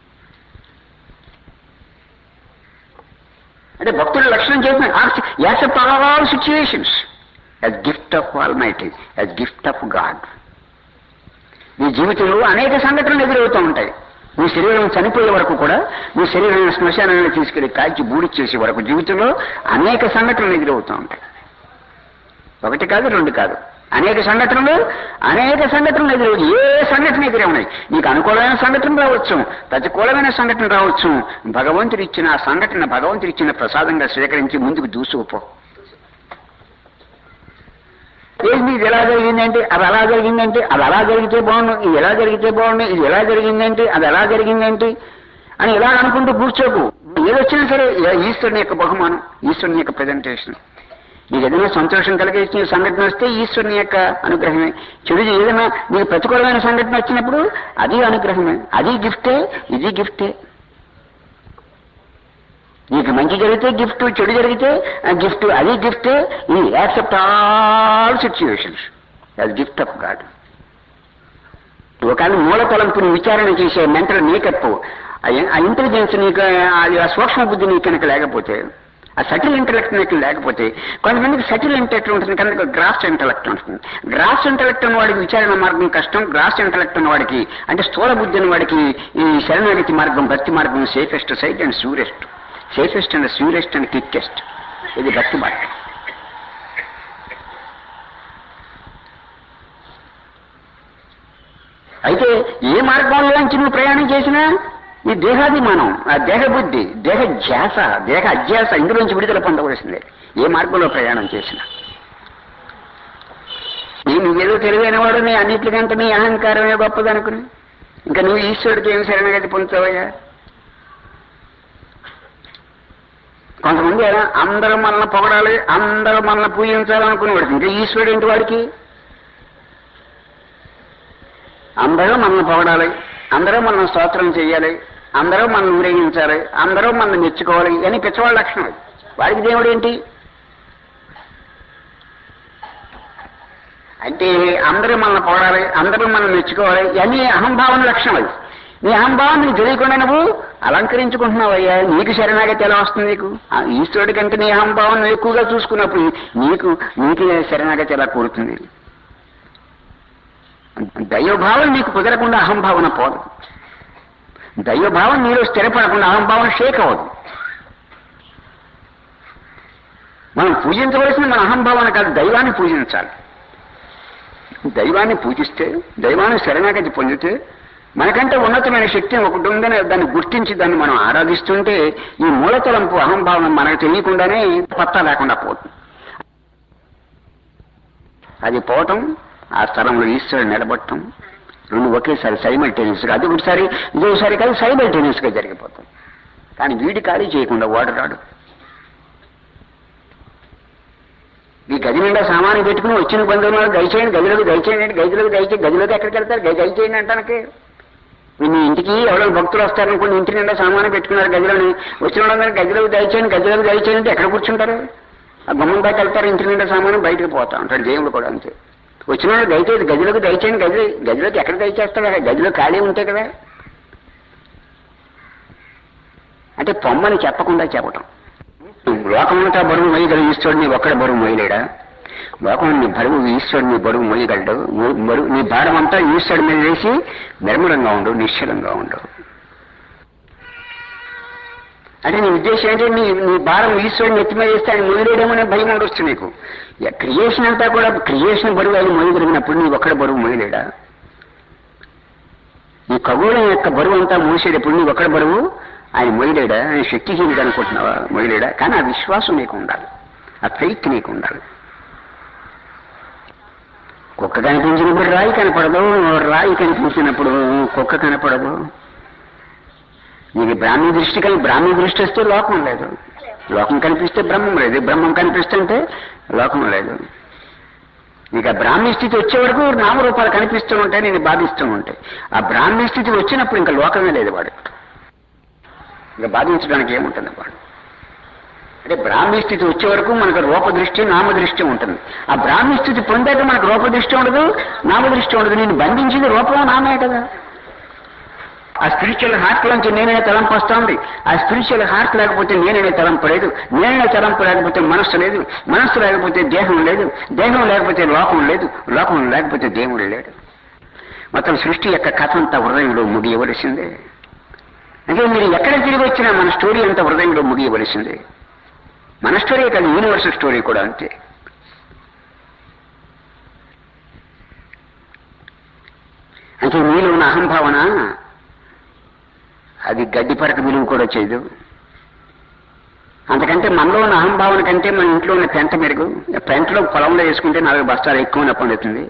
అంటే భక్తుల లక్షణం చేసిన accept all situations as gift of almighty as gift of God నీ జీవితంలో అనేక సంఘటనలు ఎదురవుతూ ఉంటాయి నీ శరీరం చనిపోయే వరకు కూడా నీ శరీరాన్ని శ్మశానాన్ని తీసుకెళ్లి కాల్చి బూడిచ్చేసే వరకు జీవితంలో అనేక సంఘటనలు ఎదురవుతూ ఉంటాయి ఒకటి కాదు రెండు కాదు అనేక సంఘటనలు అనేక సంఘటనలు ఎదురవు ఏ సంఘటన ఎదురే ఉన్నాయి నీకు అనుకూలమైన సంఘటన రావచ్చు ప్రతికూలమైన సంఘటన రావచ్చు భగవంతుడు ఇచ్చిన ఆ సంఘటన భగవంతుడు ఇచ్చిన ప్రసాదంగా స్వీకరించి ముందుకు దూసుకుపో ఏంటి ఇది ఎలా జరిగిందంటే అది అలా జరిగిందంటే అది అలా జరిగితే బాగుండు ఇది ఎలా జరిగితే బాగుండు ఇది ఎలా జరిగిందంటే అది ఎలా జరిగిందంటే అని ఇలా అనుకుంటూ కూర్చోకు ఏదొచ్చినా సరే ఈశ్వరుని యొక్క బహుమానం ఈశ్వరుని యొక్క ప్రజెంటేషన్ నీకు ఏదైనా సంతోషం కలిగించిన సంఘటన వస్తే ఈశ్వరుని యొక్క అనుగ్రహమే చెడు ఏదైనా నీకు ప్రతికూలమైన సంఘటన వచ్చినప్పుడు అది అనుగ్రహమే అది గిఫ్టే ఇది గిఫ్టే నీకు మంచి జరిగితే గిఫ్ట్ చెడు జరిగితే గిఫ్ట్ అది గిఫ్ట్ ఈ accept all situations as gift of god ఒకవేళ మూల తలంపుని విచారణ చేసే మెంటల్ మేకప్ ఆ ఇంటెలిజెన్స్ నీకు అది ఆ సూక్ష్మ బుద్ధి నీకు కనుక లేకపోతే ఆ సటిల్ ఇంటలెక్ట్ నీకు లేకపోతే కొంతమందికి సటిల్ ఇంటెలెక్ట్ ఉంటుంది కనుక గ్రాస్ ఇంటలెక్ట్ ఉంటుంది గ్రాస్ ఇంటలెక్ట్ ఉన్న వాడికి విచారణ మార్గం కష్టం గ్రాస్ ఇంటలెక్ట్ ఉన్న వాడికి అంటే స్థూల బుద్ధి ఉన్న వాడికి ఈ శరణాగతి మార్గం భక్తి మార్గం safest site and surest safest and surest and quickest ఇది భక్తి మార్గం అయితే ఏ మార్గంలోంచి నువ్వు ప్రయాణం చేసినా ఈ దేహాభిమానం ఆ దేహ బుద్ధి దేహ ధ్యాస దేహ అధ్యాస ఇందులోంచి విడుదల పొందవలసిందే ఏ మార్గంలో ప్రయాణం చేసినా నీ నువ్వేదో తెలివైన వాడు నీ అన్నిటికంటే నీ అహంకారమే గొప్పదనుకుని ఇంకా నువ్వు ఈశ్వరుడికి ఏం శరణగతి పొందుతావయ్యా కొంతమంది ఎలా అందరూ మనల్ని పొగడాలి అందరూ మనల్ని పూజించాలనుకునేవాడు ఇంకా ఈశ్వరుడు ఏంటి వాడికి అందరూ మనల్ని పొగడాలి అందరూ మనం స్తోత్రం చేయాలి అందరూ మనం ఊరేగించాలి అందరూ మనం మెచ్చుకోవాలి అని పిచ్చవాళ్ళ లక్షణం అది వాడికి దేవుడు ఏంటి అంటే అందరూ మనల్ని పొగడాలి అందరూ మనం మెచ్చుకోవాలి ఇవన్నీ అహంభావన లక్షణం అది నీ అహంభావం నీకు తెలియకుండా నువ్వు అలంకరించుకుంటున్నావయ్యా నీకు శరణాగతి ఎలా వస్తుంది నీకు ఆ ఈశ్వరుడి కంటే నీ అహంభావం నువ్వు ఎక్కువగా చూసుకున్నప్పుడు నీకు నీకు శరణాగతి ఎలా కూరుతుంది దైవభావం నీకు కుదరకుండా అహంభావన పోదు దైవభావం నీలో స్థిరపడకుండా అహంభావన షేక్ అవ్వదు మనం పూజించవలసిన మన అహంభావన కాదు దైవాన్ని పూజించాలి దైవాన్ని పూజిస్తే దైవాన్ని శరణాగతి పొందితే మనకంటే ఉన్నతమైన శక్తి ఒకటి ఉందని దాన్ని గుర్తించి దాన్ని మనం ఆరాధిస్తుంటే ఈ మూలతలంపు అహంభావం మనకు తెలియకుండానే పత్తా లేకుండా పోతుంది అది పోవటం ఆ స్థలంలో ఈశ్వరుడు నిలబడటం రెండు ఒకేసారి సైమల్టేనియస్ గా అది ఒకసారి ఇది ఒకసారి కాదు సైమల్టేనియస్ గా జరిగిపోతుంది కానీ వీడి ఖాళీ చేయకుండా వాడు రాడు ఈ గది నిండా సామాను పెట్టుకుని వచ్చిన బంధువులు దయచేయండి గదిలోకి దయచేయండి గదిలోకి దయచేయండి గదిలోకి ఎక్కడికి వెళ్తారు గది దయచేయండి అంటానికి మీ ఇంటికి ఎవరైనా భక్తులు వస్తారనుకోండి ఇంటి నిండా సామాను పెట్టుకున్నారు గదిలోని వచ్చిన వాళ్ళందరూ గదిలోకి దయచేయండి గదిలోకి దయచేయండి అంటే ఎక్కడ కూర్చుంటారు ఆ గుమ్మం దాకా వెళ్తారు ఇంటి నిండా సామాను బయటకు పోతా ఉంటాడు దేవుడు కూడా అంతే వచ్చిన వాళ్ళు దయచేది గదిలోకి దయచేయండి గది గదిలోకి ఎక్కడ దయచేస్తాడు గదిలో ఖాళీ ఉంటే కదా అంటే పొమ్మని చెప్పకుండా చెప్పటం లోకమంతా బరువు మోయగల ఈశ్వరుడు నీ ఒక్కడ బరువు మోయలేడా లోకం నీ బరువు ఈశ్వరుడు నీ బరువు మోయగలడు బరువు నీ భారం అంతా ఈశ్వరుడి మీద వేసి నిర్మలంగా ఉండు నిశ్చలంగా ఉండు అంటే నీ ఉద్దేశం ఏంటి నీ నీ భారం ఈశ్వరుని ఎత్తి మీద వేస్తే ఆయన మోయలేడేమనే భయం ఉండొచ్చు నీకు క్రియేషన్ అంతా కూడా క్రియేషన్ బరువు ఆయన మోయగలిగినప్పుడు నీ ఒక్కడ బరువు మోయలేడా ఈ ఖగోళం యొక్క బరువు అంతా మోసేటప్పుడు నీవు ఒక్కడ బరువు ఆయన మొయ్యలేడా ఆయన శక్తిహీనుడు అనుకుంటున్నావా మొయ్యలేడా కానీ ఆ విశ్వాసం నీకు ఉండాలి ఆ ఫెయిత్ నీకు ఉండాలి కుక్క కనిపించినప్పుడు రాయి కనపడదు రాయి కనిపించినప్పుడు కుక్క కనపడదు నీకు బ్రాహ్మీ దృష్టి కానీ బ్రాహ్మీ దృష్టి వస్తే లోకం లేదు లోకం కనిపిస్తే బ్రహ్మం లేదు బ్రహ్మం కనిపిస్తుంటే లోకం లేదు నీకు ఆ బ్రాహ్మీ స్థితి వచ్చే వరకు నామరూపాలు కనిపిస్తూ ఉంటాయి నేను బాధిస్తూ ఉంటాయి ఆ బ్రాహ్మీ స్థితి వచ్చినప్పుడు ఇంకా లోకమే లేదు వాడు ఇంకా బాధించడానికి ఏముంటుంది వాడు అంటే బ్రాహ్మీ స్థితి వచ్చే వరకు మనకు రూపదృష్టి నామదృష్టి ఉంటుంది ఆ బ్రాహ్మీ స్థితి పొందాక మనకు రూపదృష్టి ఉండదు నామదృష్టి ఉండదు నేను బంధించింది రూపం నామే కదా ఆ స్పిరిచువల్ హార్ట్ లోంచి నేనే తలంపు వస్తుంది ఆ స్పిరిచువల్ హార్ట్ లేకపోతే నేనే తలంపు లేదు నేనే తలంపు లేకపోతే మనస్సు లేదు మనస్సు లేకపోతే దేహం లేదు దేహం లేకపోతే లోకం లేదు లోకం లేకపోతే దేవుడు లేడు మొత్తం సృష్టి యొక్క కథ అంతా హృదయంలో ముగియవలసిందే అంటే మీరు ఎక్కడ తిరిగి వచ్చినా మన స్టోరీ అంతా హృదయంలో ముగియవలసిందే మన స్టోరీ కాదు యూనివర్సల్ స్టోరీ కూడా అంతే అంటే మీలో ఉన్న అహంభావన అది గడ్డి పరక విలువ కూడా చేయదు అంతకంటే మనలో ఉన్న అహంభావన కంటే మన ఇంట్లో ఉన్న పెంట మెరుగు పెంటలో పొలంలో వేసుకుంటే నాలుగు బస్తాలు ఎక్కువ పండుతుంది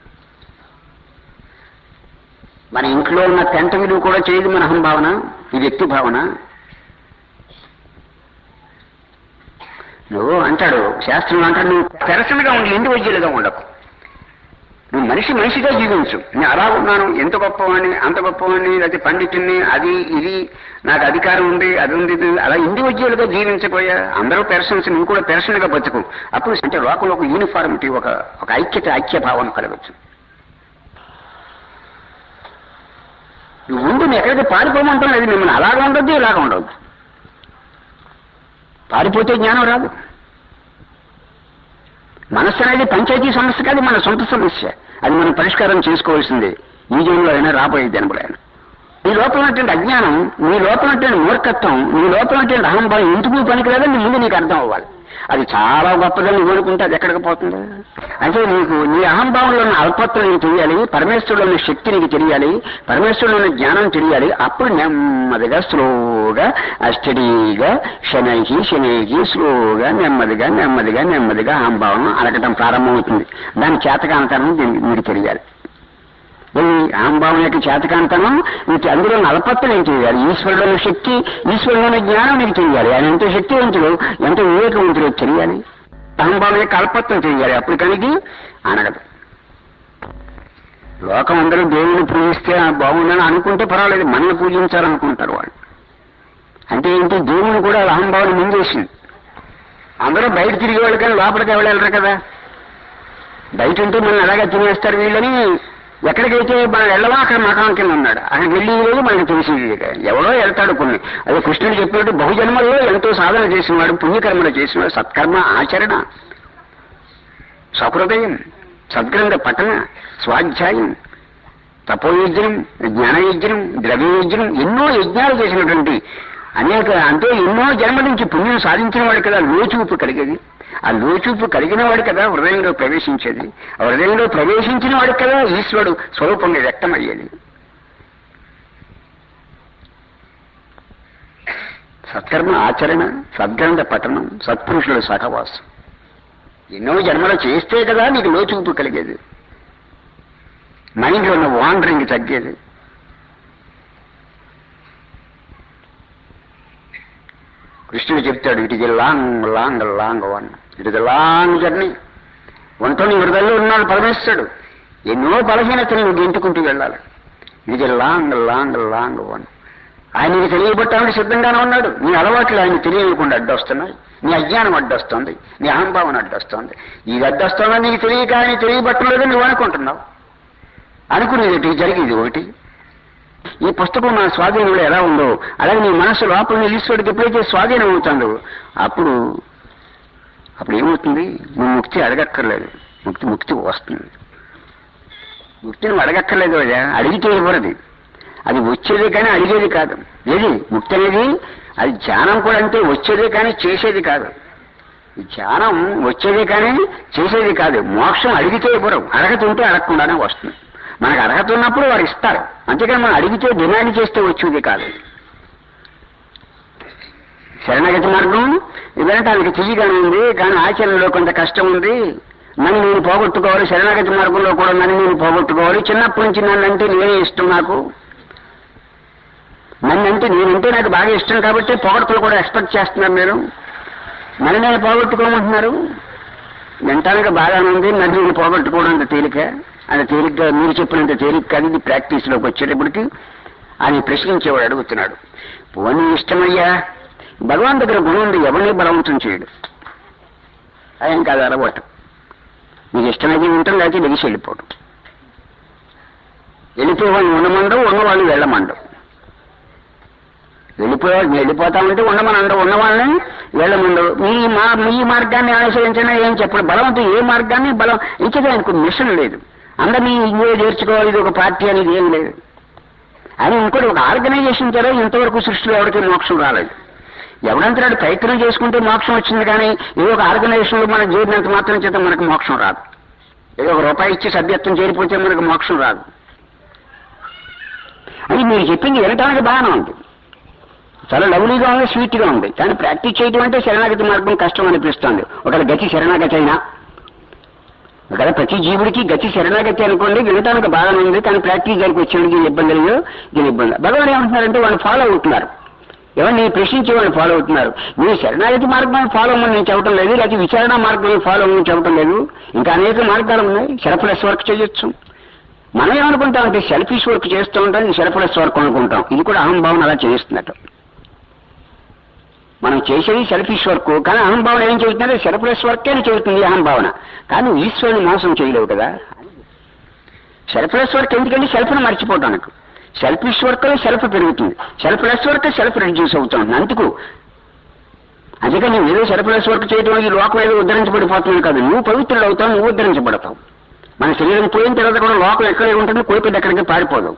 మన ఇంట్లో ఉన్న పెంట విలువ కూడా చేయదు మన అహంభావన ఈ వ్యక్తి భావన నువ్వు అంటాడు శాస్త్రం అంటాడు నువ్వు పెరసనగా ఉండి ఇండివిజువల్గా ఉండకు నువ్వు మనిషి మనిషిగా జీవించు నేను అలా ఉన్నాను ఎంత గొప్పవాణ్ణి అంత గొప్పవాణ్ణి లేకపోతే పండితుణ్ణి అది ఇది నాకు అధికారం ఉంది అది ఉంది ఇది ఉంది. అలా ఇండివిజువల్ గా జీవించబోయా అందరూ పెర్సన్స్ నువ్వు కూడా పెర్సన్ గా బతుకు అప్పుడు అంటే లోకంలో ఒక యూనిఫార్మిటీ ఒక ఒక ఐక్యత ఐక్య భావం కలగచ్చు నువ్వు ఉండు నువ్వు ఎక్కడికి పారిపోమంటావు అది మిమ్మల్ని అలాగా ఉండొద్దు ఇలాగా ఉండొద్దు పారిపోతే జ్ఞానం రాదు మనస్సు అనేది పంచాయతీ సమస్య కాదు మన సొంత సమస్య అది మనం పరిష్కారం చేసుకోవాల్సిందే ఈ జన్మలో అయినా రాబోయే జన్మలో అయినా నీ లోపల ఉన్నటువంటి అజ్ఞానం నీ లోపల ఉన్నటువంటి మూర్ఖత్వం నీ లోపల ఉన్నటువంటి అహంభావం ఎందుకు పనికిరాదని ముందు నీకు అర్థం అవ్వాలి అది చాలా గొప్పదని నువ్వు అనుకుంటే అది ఎక్కడికి పోతుంది అంటే నీకు నీ అహంభావంలో ఉన్న అల్పత్వం నీకు తెలియాలి పరమేశ్వరుడు ఉన్న శక్తి నీకు తెలియాలి పరమేశ్వరుడు ఉన్న జ్ఞానం తెలియాలి అప్పుడు నెమ్మదిగా స్లోగా ఆ స్టడీగా శనైకి శనైకి స్లోగా నెమ్మదిగా నెమ్మదిగా నెమ్మదిగా అహంభావం అలకటం ప్రారంభమవుతుంది దాని చేతకాంతరం దీనికి మీకు తెలియాలి ఈ అహంభావం యొక్క చేతకాంతనం నీకు అందులో అల్పత్వం ఏం తెలియాలి ఈశ్వరుడున్న శక్తి ఈశ్వరుడున్న జ్ఞానం నీకు తెలియాలి ఆయన ఎంత శక్తివంతుడు ఎంత వివేకవంతుడో తెలియాలి అహంభావం యొక్క అల్పత్వం తెలియాలి అప్పుడు కనుక అనగదు లోకం అందరూ దేవుని పూజిస్తే ఆ బాగుందని అనుకుంటే పర్వాలేదు మనల్ని పూజించాలనుకుంటారు వాళ్ళు అంటే ఏంటి దేవుని కూడా అహంభావం ముందేసింది అందరూ బయట తిరిగే వాళ్ళు కానీ లోపలికి ఎవరు కదా బయట ఉంటే మనం అలాగే తినేస్తారు వీళ్ళని ఎక్కడికైతే మనం వెళ్ళవా అక్కడ మకాం కింద ఉన్నాడు అక్కడికి వెళ్ళి లేదు మనకు తెలిసింది ఎవడో వెళ్తాడు కొన్ని అదే కృష్ణుడు చెప్పినట్టు బహుజన్మల్లో ఎంతో సాధన చేసినవాడు పుణ్యకర్మలు చేసినవాడు సత్కర్మ ఆచరణ సహృదయం సద్గ్రంథ పఠన స్వాధ్యాయం తపోయజ్ఞం జ్ఞానయజ్ఞం ద్రవ్యయజ్ఞం ఎన్నో యజ్ఞాలు చేసినటువంటి అనేక అంటే ఎన్నో జన్మ నుంచి పుణ్యం సాధించిన వాడు కదా లోచూపు కలిగేది ఆ లోచూపు కలిగిన వాడు కదా హృదయంలో ప్రవేశించేది ఆ హృదయంలో ప్రవేశించిన వాడు కదా ఈశ్వరుడు స్వరూపంగా వ్యక్తమయ్యేది సత్కర్మ ఆచరణ సద్గ్రంథ పఠనం సత్పురుషుల సహవాసం ఎన్నో జన్మలు చేస్తే కదా నీకు లోచూపు కలిగేది మైండ్లో ఉన్న వాండరింగ్ తగ్గేది కృష్ణుడు చెప్తాడు it is a long long long one it is a long journey వంట నీ హృదయంలో ఉన్నాడు పరమేశ్వరుడు ఎన్నో బలహీనతలు నువ్వు గెంటుకుంటూ వెళ్ళాలి it is a long long long one ఆయన నీకు తెలియబట్టాలని సిద్ధంగానే ఉన్నాడు నీ అలవాట్లు ఆయన తెలియకుండా అడ్డొస్తున్నాయి నీ అజ్ఞానం అడ్డొస్తుంది నీ అహంభావం అడ్డొస్తుంది ఇది అడ్డొస్తుందని నీకు తెలియక ఆయన తెలియబట్టలేదని నువ్వు అనుకుంటున్నావు అనుకునేది జరిగేది ఒకటి ఈ పుస్తకం నా స్వాధీనంలో ఎలా ఉందో అలాగే నీ మనసు లోపల ఈశ్వరుడికి ఎప్పుడైతే స్వాధీనం అవుతుందో అప్పుడు అప్పుడు ఏమవుతుంది నువ్వు ముక్తి అడగక్కర్లేదు ముక్తి ముక్తి వస్తుంది ముక్తి నువ్వు అడగక్కర్లేదు అయ్యా అడిగితే ఇవ్వరది అది వచ్చేది కానీ అడిగేది కాదు ఏది ముక్తి అనేది అది ధ్యానం కూడా అంటే వచ్చేదే కానీ చేసేది కాదు ఈ ధ్యానం వచ్చేదే కానీ చేసేది కాదు మోక్షం అడిగితే ఇవ్వరు అర్హత ఉంటే అడగకుండానే వస్తుంది మనకు అర్హత ఉన్నప్పుడు వారు ఇస్తారు అంతేకాని మనం అడిగితే డిమాండ్ చేస్తే వచ్చేది కాదు శరణాగతి మార్గం వినటానికి తీయగానే ఉంది కానీ ఆచరణలో కొంత కష్టం ఉంది నన్ను నేను పోగొట్టుకోవాలి శరణాగతి మార్గంలో కూడా నన్ను నేను పోగొట్టుకోవాలి చిన్నప్పటి నుంచి నన్ను అంటే నేనే ఇష్టం నాకు నన్ను అంటే నేనంటే నాకు బాగా ఇష్టం కాబట్టి పొగడ్తలు కూడా ఎక్స్పెక్ట్ చేస్తున్నారు మీరు నన్ను నేను పోగొట్టుకోమంటున్నారు వింటానికి బాగానే ఉంది నన్ను నేను పోగొట్టుకోవడం అంత తేలిక అంత తేలిగ్గా మీరు చెప్పినంత తేలిక కాదు ఇది ప్రాక్టీస్లోకి వచ్చేటప్పటికి ఆయన ప్రశ్నించేవాడు అడుగుతున్నాడు పోనీ ఇష్టమయ్యా భగవాన్ దగ్గర గుణం ఉంది ఎవరిని బలవంతం చేయడు ఆయన కాదు అలవాటు మీకు ఇష్టమైతే ఉంటాం లేకపోతే లెగిసి వెళ్ళిపోవడం వెళ్ళిపోయే వాళ్ళు ఉండమండవు ఉన్నవాళ్ళు వెళ్ళమండవు వెళ్ళిపోయే వెళ్ళిపోతామంటే ఉండమనండు ఉన్న వాళ్ళని వెళ్ళమండు మీ మా మీ మార్గాన్ని అనుసరించినా ఏం చెప్పడు బలవంతం ఏ మార్గాన్ని బలం ఇచ్చేది ఆయనకు మిషన్ లేదు అందరినీ ఇవే చేర్చుకోవాలి ఇది ఒక పార్టీ అనేది ఏం లేదు అని ఇంకోటి ఒక ఆర్గనైజేషన్ ద్వారా ఇంతవరకు సృష్టిలో ఎవరికి మోక్షం రాలేదు ఎవడంతరాడు ప్రయత్నం చేసుకుంటే మోక్షం వచ్చింది కానీ ఏదో ఒక ఆర్గనైజేషన్ లో మనం చేరినంత మాత్రం చేత మనకు మోక్షం రాదు ఏదో ఒక రూపాయి ఇచ్చి సభ్యత్వం చేరిపోతే మనకు మోక్షం రాదు అది మీరు చెప్పింది వినటానికి బాగానే ఉంది చాలా లవ్లీగా ఉంది స్వీట్ గా ఉంది కానీ ప్రాక్టీస్ చేయడం అంటే శరణాగతి మార్గం కష్టం అనిపిస్తుంది ఒకవేళ గతి శరణాగతి అయినా ఒకవేళ ప్రతి జీవుడికి గతి శరణాగతి అనుకోండి వినటానికి బాగానే ఉంది కానీ ప్రాక్టీస్ దగ్గరికి వచ్చేవాడికి ఇబ్బంది లేదు దీని ఇబ్బంది భగవాన్ ఏమంటున్నారంటే వాళ్ళు ఫాలో అవుతున్నారు ఎవరిని ప్రశ్నించే వాళ్ళు ఫాలో అవుతున్నారు మీరు శరణాగతి మార్గాన్ని ఫాలో అవ్వమని నేను చెప్పడం లేదు లేకపోతే విచారణ మార్గాన్ని ఫాలో అవ్వమని చెప్పడం లేదు ఇంకా అనేక మార్గాలు ఉన్నాయి సెల్ఫ్లెస్ వర్క్ చేయొచ్చు మనం ఏమనుకుంటామంటే సెల్ఫిష్ వర్క్ చేస్తూ ఉంటాం సెల్ఫ్లెస్ వర్క్ అనుకుంటాం ఇది కూడా అహంభావన అలా చేస్తున్నట్టు మనం చేసేది సెల్ఫిష్ వర్క్ కానీ అహంభావన ఏం చెబుతుందంటే సెల్ఫ్లెస్ వర్క్ అని చెబుతుంది అహంభావన కానీ ఈశ్వరుని మోసం చేయలేవు కదా సెల్ఫ్లెస్ వర్క్ ఎందుకంటే సెల్ఫ్ను మర్చిపోవటానికి సెల్ఫిష్ వర్క్ సెల్ఫ్ పెరుగుతుంది సెల్ఫ్లెస్ వర్క్ సెల్ఫ్ రెడ్యూస్ అవుతుంది అందుకు అందుకని నువ్వు ఏదో సెల్ఫ్లెస్ వర్క్ చేయడం వల్ల ఈ లోకం ఏదో ఉద్ధరించబడిపోతుంది కాదు నువ్వు పవిత్రుడు అవుతావు నువ్వు ఉద్ధరించబడతావు మన శరీరం పోయిన తర్వాత కూడా లోకం ఎక్కడే ఉంటుంది కోయిపెట్టి ఎక్కడికి పారిపోదు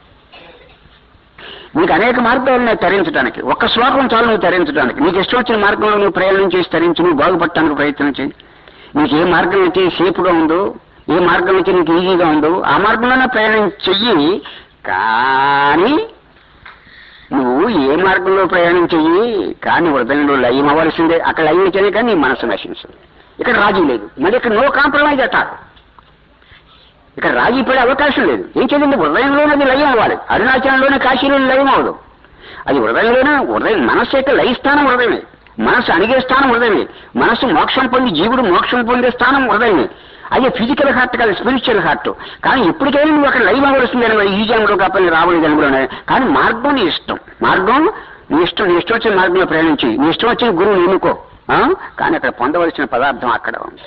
నీకు అనేక మార్గాలు ఉన్నాయి తరించడానికి ఒక్క శ్లోకం చాలు నువ్వు తరించడానికి నీకు ఇష్టం వచ్చిన మార్గంలో నువ్వు ప్రయాణం చేసి తరించి నువ్వు బాగుపడటానికి ప్రయత్నం చేయి నీకు ఏ మార్గం అయితే సేఫ్గా ఉందో ఏ మార్గం అయితే నీకు ఈజీగా ఉందో ఆ మార్గంలోనే ప్రయాణం చెయ్యి కానీ నువ్వు ఏ మార్గంలో ప్రయాణం చెయ్యి కానీ హృదయంలో లయం అవ్వాల్సిందే అక్కడ లయం అయితేనే కానీ నీ మనసు నశించదు ఇక్కడ రాజీ లేదు మరి ఇక్కడ నో కాంప్రమైజ్ అట్టారు ఇక్కడ రాజీ పడే అవకాశం లేదు ఏం చేయండి హృదయంలోనే అది లయం అవ్వాలి అరుణాచలంలోనే కాశీలో లయం అవ్వదు అది హృదయంలోనే హృదయం మనస్సు యొక్క లయ స్థానం హృదయమే మనస్సు అణిగే స్థానం హృదయమే మనస్సు మోక్షం పొంది జీవుడు మోక్షం పొందే స్థానం హృదయమే అదే ఫిజికల్ హార్ట్ కాదు స్పిరిచువల్ హార్ట్ కానీ ఎప్పటికైనా నువ్వు అక్కడ లైవ్ అవ్వాల్సిందే అని ఈ జన్మలో కాకపోతే రాబోయే జన్మలోనే కానీ మార్గం నీ ఇష్టం మార్గం నీ ఇష్టం నీ ఇష్టం వచ్చిన మార్గంలో ప్రయాణించి నీ ఇష్టం వచ్చిన గురువుని ఎన్నుకో ఆ? కానీ అక్కడ పొందవలసిన పదార్థం అక్కడ ఉంది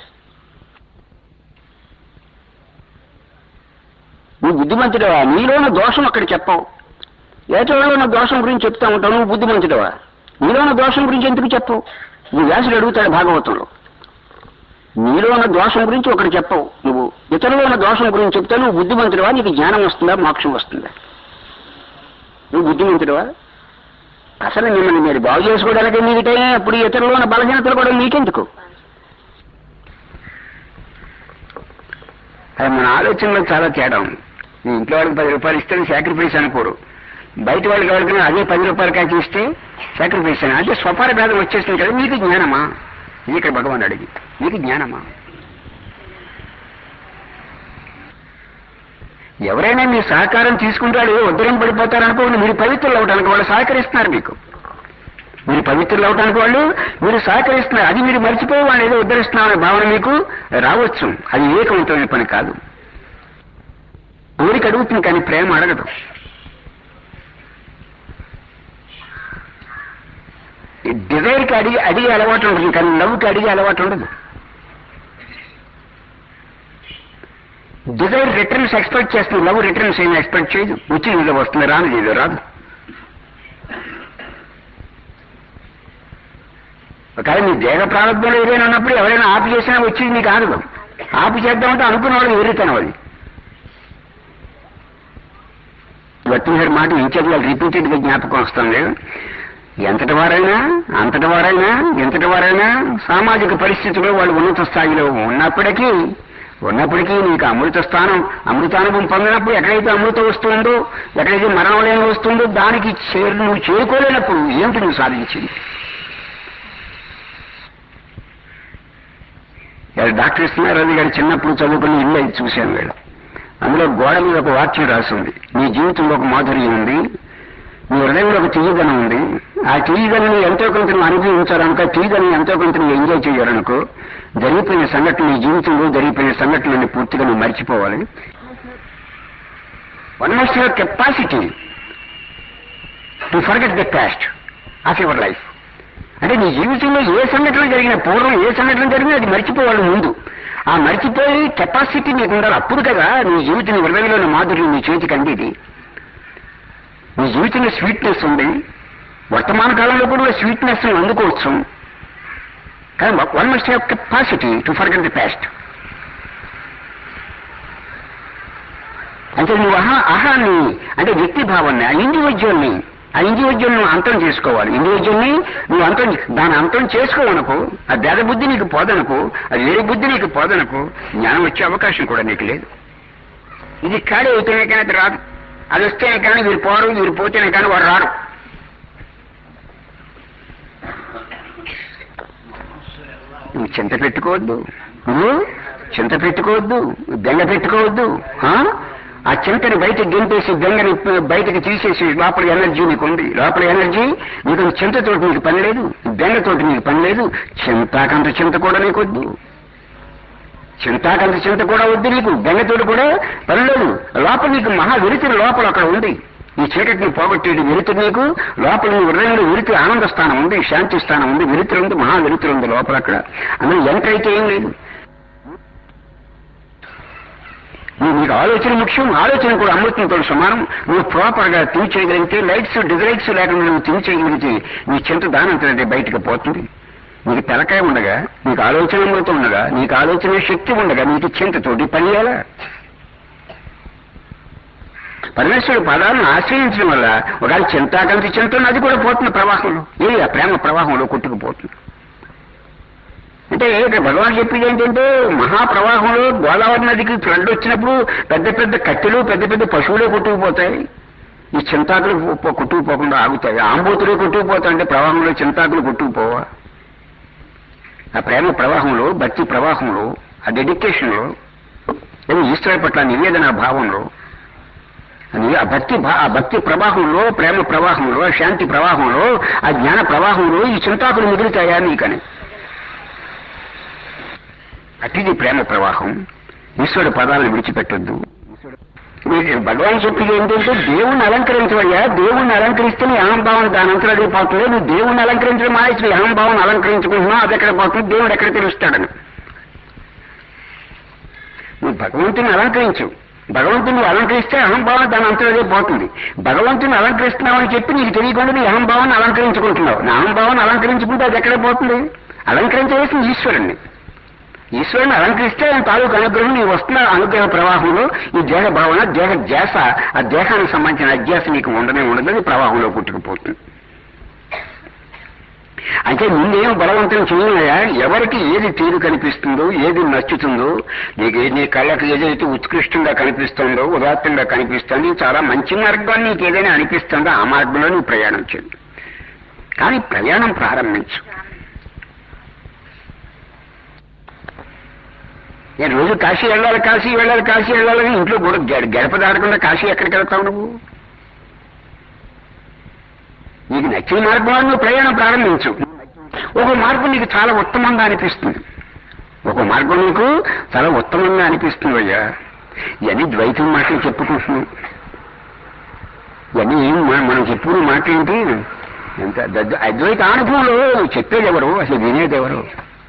నువ్వు బుద్ధిమంతుడవా నీలోని దోషం అక్కడ చెప్పవు ఏటోలో ఉన్న దోషం గురించి చెప్తా ఉంటావు నువ్వు బుద్ధిమంతుడవా నీలో ఉన్న దోషం గురించి ఎందుకు చెప్పవు నువ్వు వ్యాసుడు అడుగుతాడు భాగవతంలో నీలో ఉన్న దోషం గురించి ఒకటి చెప్పవు నువ్వు ఇతరులో ఉన్న దోషం గురించి చెప్తే నువ్వు బుద్ధిమంతుడివా నీకు జ్ఞానం వస్తుందా మోక్షం వస్తుందా నువ్వు బుద్ధిమంతుడివా అసలు మిమ్మల్ని మీరు బాగు చేసుకోవడానికి మీకటే అప్పుడు ఇతరులో ఉన్న బలహీనతలు కూడా మీకెందుకు అది మన ఆలోచనలో చాలా తేడా ఉంది నీ ఇంట్లో వాళ్ళకి పది రూపాయలు ఇస్తే సాక్రిఫైస్ అనుకోరు బయట వాళ్ళకి ఎవరికైనా అదే పది రూపాయలు కాచి ఇస్తే సాక్రిఫైస్ అని అంటే స్వపార భేదం వచ్చేస్తుంది కదా మీకు జ్ఞానమా ఇది ఇక్కడ భగవాన్ అడిగి మీకు జ్ఞానమా ఎవరైనా మీ సహకారం తీసుకుంటాడు ఉద్ధరం పడిపోతారనుకోండి మీరు పవిత్రులు అవడానికి వాళ్ళు సహకరిస్తున్నారు మీకు మీరు పవిత్రులు అవడానికి వాళ్ళు మీరు సహకరిస్తున్నారు అది మీరు మర్చిపోయి వాళ్ళు ఏదో ఉద్ధరిస్తున్నారనే భావన మీకు రావచ్చు అది వివేకవంతమైన పని కాదు కోరిక అడుగుతుంది కానీ ప్రేమ అడగదు డిజైర్కి అడిగి అడిగే అలవాటు ఉంటుంది కానీ లవ్కి అడిగే అలవాటు ఉండదు డిజైర్ రిటర్న్స్ ఎక్స్పెక్ట్ చేస్తుంది లవ్ రిటర్న్స్ ఏమి ఎక్స్పెక్ట్ చేయదు వచ్చి ఏదో వస్తుంది రాను ఏదో రాదు ఒకవేళ మీ దేహ ప్రారంభంలో ఏదైనా ఉన్నప్పుడు ఎవరైనా ఆపు చేసినా వచ్చి నీకు ఆగదు ఆపు చేద్దామంటే అనుకున్న వాళ్ళు ఎదురుతాను అది వర్తించారు మాట ఇంచేది వాళ్ళు రిపీటెడ్ గా జ్ఞాపకం వస్తుంది ఎంతటి వారైనా అంతటి వారైనా ఎంతటి వారైనా సామాజిక పరిస్థితుల్లో వాళ్ళు ఉన్నత స్థాయిలో ఉన్నప్పటికీ ఉన్నప్పటికీ నీకు అమృత స్థానం అమృతానుభవం పొందినప్పుడు ఎక్కడైతే అమృతం వస్తుందో ఎక్కడైతే మరణం లేని వస్తుందో దానికి చేరు నువ్వు చేరుకోలేనప్పుడు ఏమిటి నువ్వు సాధించింది ఇలా డాక్టర్ ఇస్తున్నారది గారు చిన్నప్పుడు చదువుకుని ఇల్లు అది చూశాను వీళ్ళు అందులో గోడ మీద ఒక వాక్యం రాసింది నీ జీవితంలో ఒక మాధుర్యం ఉంది నీ హృదయంలో ఒక తీయదనం ఉంది ఆ తీయదనని ఎంతో కొంత నువ్వు అనుభవించాలనుకో తీయదని ఎంతో కొంత నువ్వు ఎంజాయ్ చేయాలనుకో జరిగిపోయిన సంఘటన నీ జీవితంలో జరిగిపోయిన సంఘటనని పూర్తిగా నువ్వు మర్చిపోవాలి one must have capacity to forget the past of your life అంటే నీ జీవితంలో ఏ సంఘటన జరిగిన పూర్వం ఏ సంఘటన జరిగినా అది మర్చిపోవాలి ముందు ఆ మర్చిపోయి కెపాసిటీ నీకు ఉండాలి అప్పుడు కదా నీ జీవితం హృదయంలోని మాధుర్యం నీ చేతికి అందేది నీ జీవితంలో స్వీట్నెస్ ఉంది వర్తమాన కాలంలో కూడా స్వీట్నెస్ అందుకోవచ్చు కానీ one must have capacity to forget the past అంటే నువ్వు అహా అహాన్ని అంటే వ్యక్తి భావాన్ని ఆ ఇండివిజువల్ని ఆ ఇండివిజువల్ నువ్వు అంతం చేసుకోవాలి ఇండివిజువల్ని నువ్వు అంతం దాని అంతం చేసుకోవనుకో ఆ భేద బుద్ధి నీకు పోదనుకో అది వేరే బుద్ధి నీకు పోదనుకో జ్ఞానం వచ్చే అవకాశం కూడా నీకు లేదు ఇది ఖాళీ అయితేనే కానీ అది రాదు అది వస్తేనే కానీ వీరు పోరు వీరు పోతేనే కానీ వారు రారు నువ్వు చింత పెట్టుకోవద్దు నువ్వు చింత పెట్టుకోవద్దు బెంగ పెట్టుకోవద్దు ఆ? ఆ చింతని బయటకు గెంటేసి బెంగని బయటకు తీసేసి లోపల ఎనర్జీ నీకు ఉంది లోపల ఎనర్జీ నీకు చింతతోటి నీకు పని లేదు బెంగతోటి నీకు పని లేదు చింతాకంత చింత కూడా నీకు వద్దు చింతాకంత చింత కూడా వద్దు నీకు బెంగతోటి కూడా పని లేదు లోపల నీకు మహా వెలుతురు లోపల అక్కడ ఉంది ఈ చీకటిని పోగొట్టేది వెలుతురు నీకు లోపల నీ హృదయంలో వెలుతురు ఆనంద స్థానం ఉంది శాంతి స్థానం ఉంది వెలుతురు ఉంది మహా వెలుతురు ఉంది లోపల అక్కడ అందులో ఎంటర్ అయితే ఏం లేదు నువ్వు నీకు ఆలోచన ముఖ్యం ఆలోచన కూడా అమృతంతో సమానం నువ్వు ప్రాపర్ గా థింక్ చేయగలిగితే లైట్స్ డిజలైట్స్ లేకుండా నువ్వు థింక్ చేయగలిగితే నీ చింత దానంతరం బయటకు పోతుంది నీకు తెలకాయ ఉండగా నీకు ఆలోచన అమృతం ఉండగా నీకు ఆలోచన శక్తి ఉండగా నీకు చింతతోటి పని చేయాలా పరమేశ్వరుడు పదాలను ఆశ్రయించడం వల్ల ఒకవేళ చింతాకంతి చింత అది కూడా పోతుంది ప్రవాహంలో ఏ ఆ ప్రేమ ప్రవాహంలో కొట్టుకుపోతుంది అంటే ఇక్కడ భగవాన్ చెప్పేది ఏంటంటే మహాప్రవాహంలో గోదావరి నదికి ఫ్లడ్ వచ్చినప్పుడు పెద్ద పెద్ద కట్టెలు పెద్ద పెద్ద పశువులే కొట్టుకుపోతాయి ఈ చింతాకులు పో- కొట్టుకుపోకుండా ఆగుతాయి ఆంబోతులే కొట్టుకుపోతాయి అంటే ప్రవాహంలో చింతాకులు కొట్టుకుపోవా ఆ ప్రేమ ప్రవాహంలో భక్తి ప్రవాహంలో ఆ డెడికేషన్లో లేదా ఈశ్వర పట్ల నివేదన భావంలో అని ఆ భక్తి భా- ఆ భక్తి ప్రవాహంలో ప్రేమ ప్రవాహంలో ఆ శాంతి ప్రవాహంలో ఆ జ్ఞాన ప్రవాహంలో ఈ చింతాకులు మిగులుతాయా నీకని అతిథి ప్రేమ ప్రవాహం ఈశ్వరుడు పదాలను విడిచిపెట్టొద్దు మీరు భగవాన్ చెప్పింది ఏంటంటే దేవుణ్ణి అలంకరించవయ్యా దేవుణ్ణి అలంకరిస్తే నీ అహంభావం దాని అంతలో అది పోతుంది నువ్వు దేవుణ్ణి అలంకరించడం మానేసి నీ అహంభావం అలంకరించుకుంటున్నావు అది ఎక్కడ పోతుంది దేవుడు ఎక్కడ తెలుస్తాడని నువ్వు భగవంతుని అలంకరించు భగవంతుని అలంకరిస్తే అహంభావం దాని అంతలో అదే పోతుంది భగవంతుని అలంకరిస్తున్నావని చెప్పి నీకు తెలియకుండా నీ అహంభావాన్ని అలంకరించుకుంటున్నావు నా అహంభావాన్ని అలంకరించుకుంటే అది ఎక్కడ పోతుంది అలంకరించవలసింది ఈశ్వరుణ్ణి ఈశ్వరుని అలంకరిస్తే ఆయన తాలూకు అనుగ్రహం నీ వస్తున్న అనుగ్రహ ప్రవాహంలో ఈ దేహ భావన దేహ ధ్యాస ఆ దేహానికి సంబంధించిన అధ్యాస నీకు ఉండనే ఉండదు అది ప్రవాహంలో పుట్టుకుపోతుంది అంటే నిన్నేం బలవంతం చేయనయా ఎవరికి ఏది తీరు కనిపిస్తుందో ఏది నచ్చుతుందో నీకు ఏ- నీ కళ్ళకు ఏదైతే ఉత్కృష్టంగా కనిపిస్తుందో ఉదాత్తంగా కనిపిస్తుంది చాలా మంచి మార్గాన్ని నీకు ఏదైనా అనిపిస్తుందో ఆ మార్గంలో నువ్వు ప్రయాణం చేయి కానీ ప్రయాణం ప్రారంభించు నేను రోజు కాశీ వెళ్ళాలి కాశీ వెళ్ళాలి కాశీ వెళ్ళాలని ఇంట్లో కూడా గడ- గడప దాడకుండా కాశీ ఎక్కడికి వెళ్తావు నువ్వు నీకు నచ్చిన మార్గంలో నువ్వు ప్రయాణం ప్రారంభించు ఒక మార్గం నీకు చాలా ఉత్తమంగా అనిపిస్తుంది ఒక మార్గం నీకు చాలా ఉత్తమంగా అనిపిస్తుంది అయ్యా ఇవన్నీ ద్వైతం మాటలు చెప్పుకుంటున్నాం ఇవన్నీ ఏం మా- మనం చెప్పుకునే మాట ఏంటి ఎంత దద్ద- అద్వైత అనుభవంలో చెప్పేది ఎవరు అసలు వినేది ఎవరు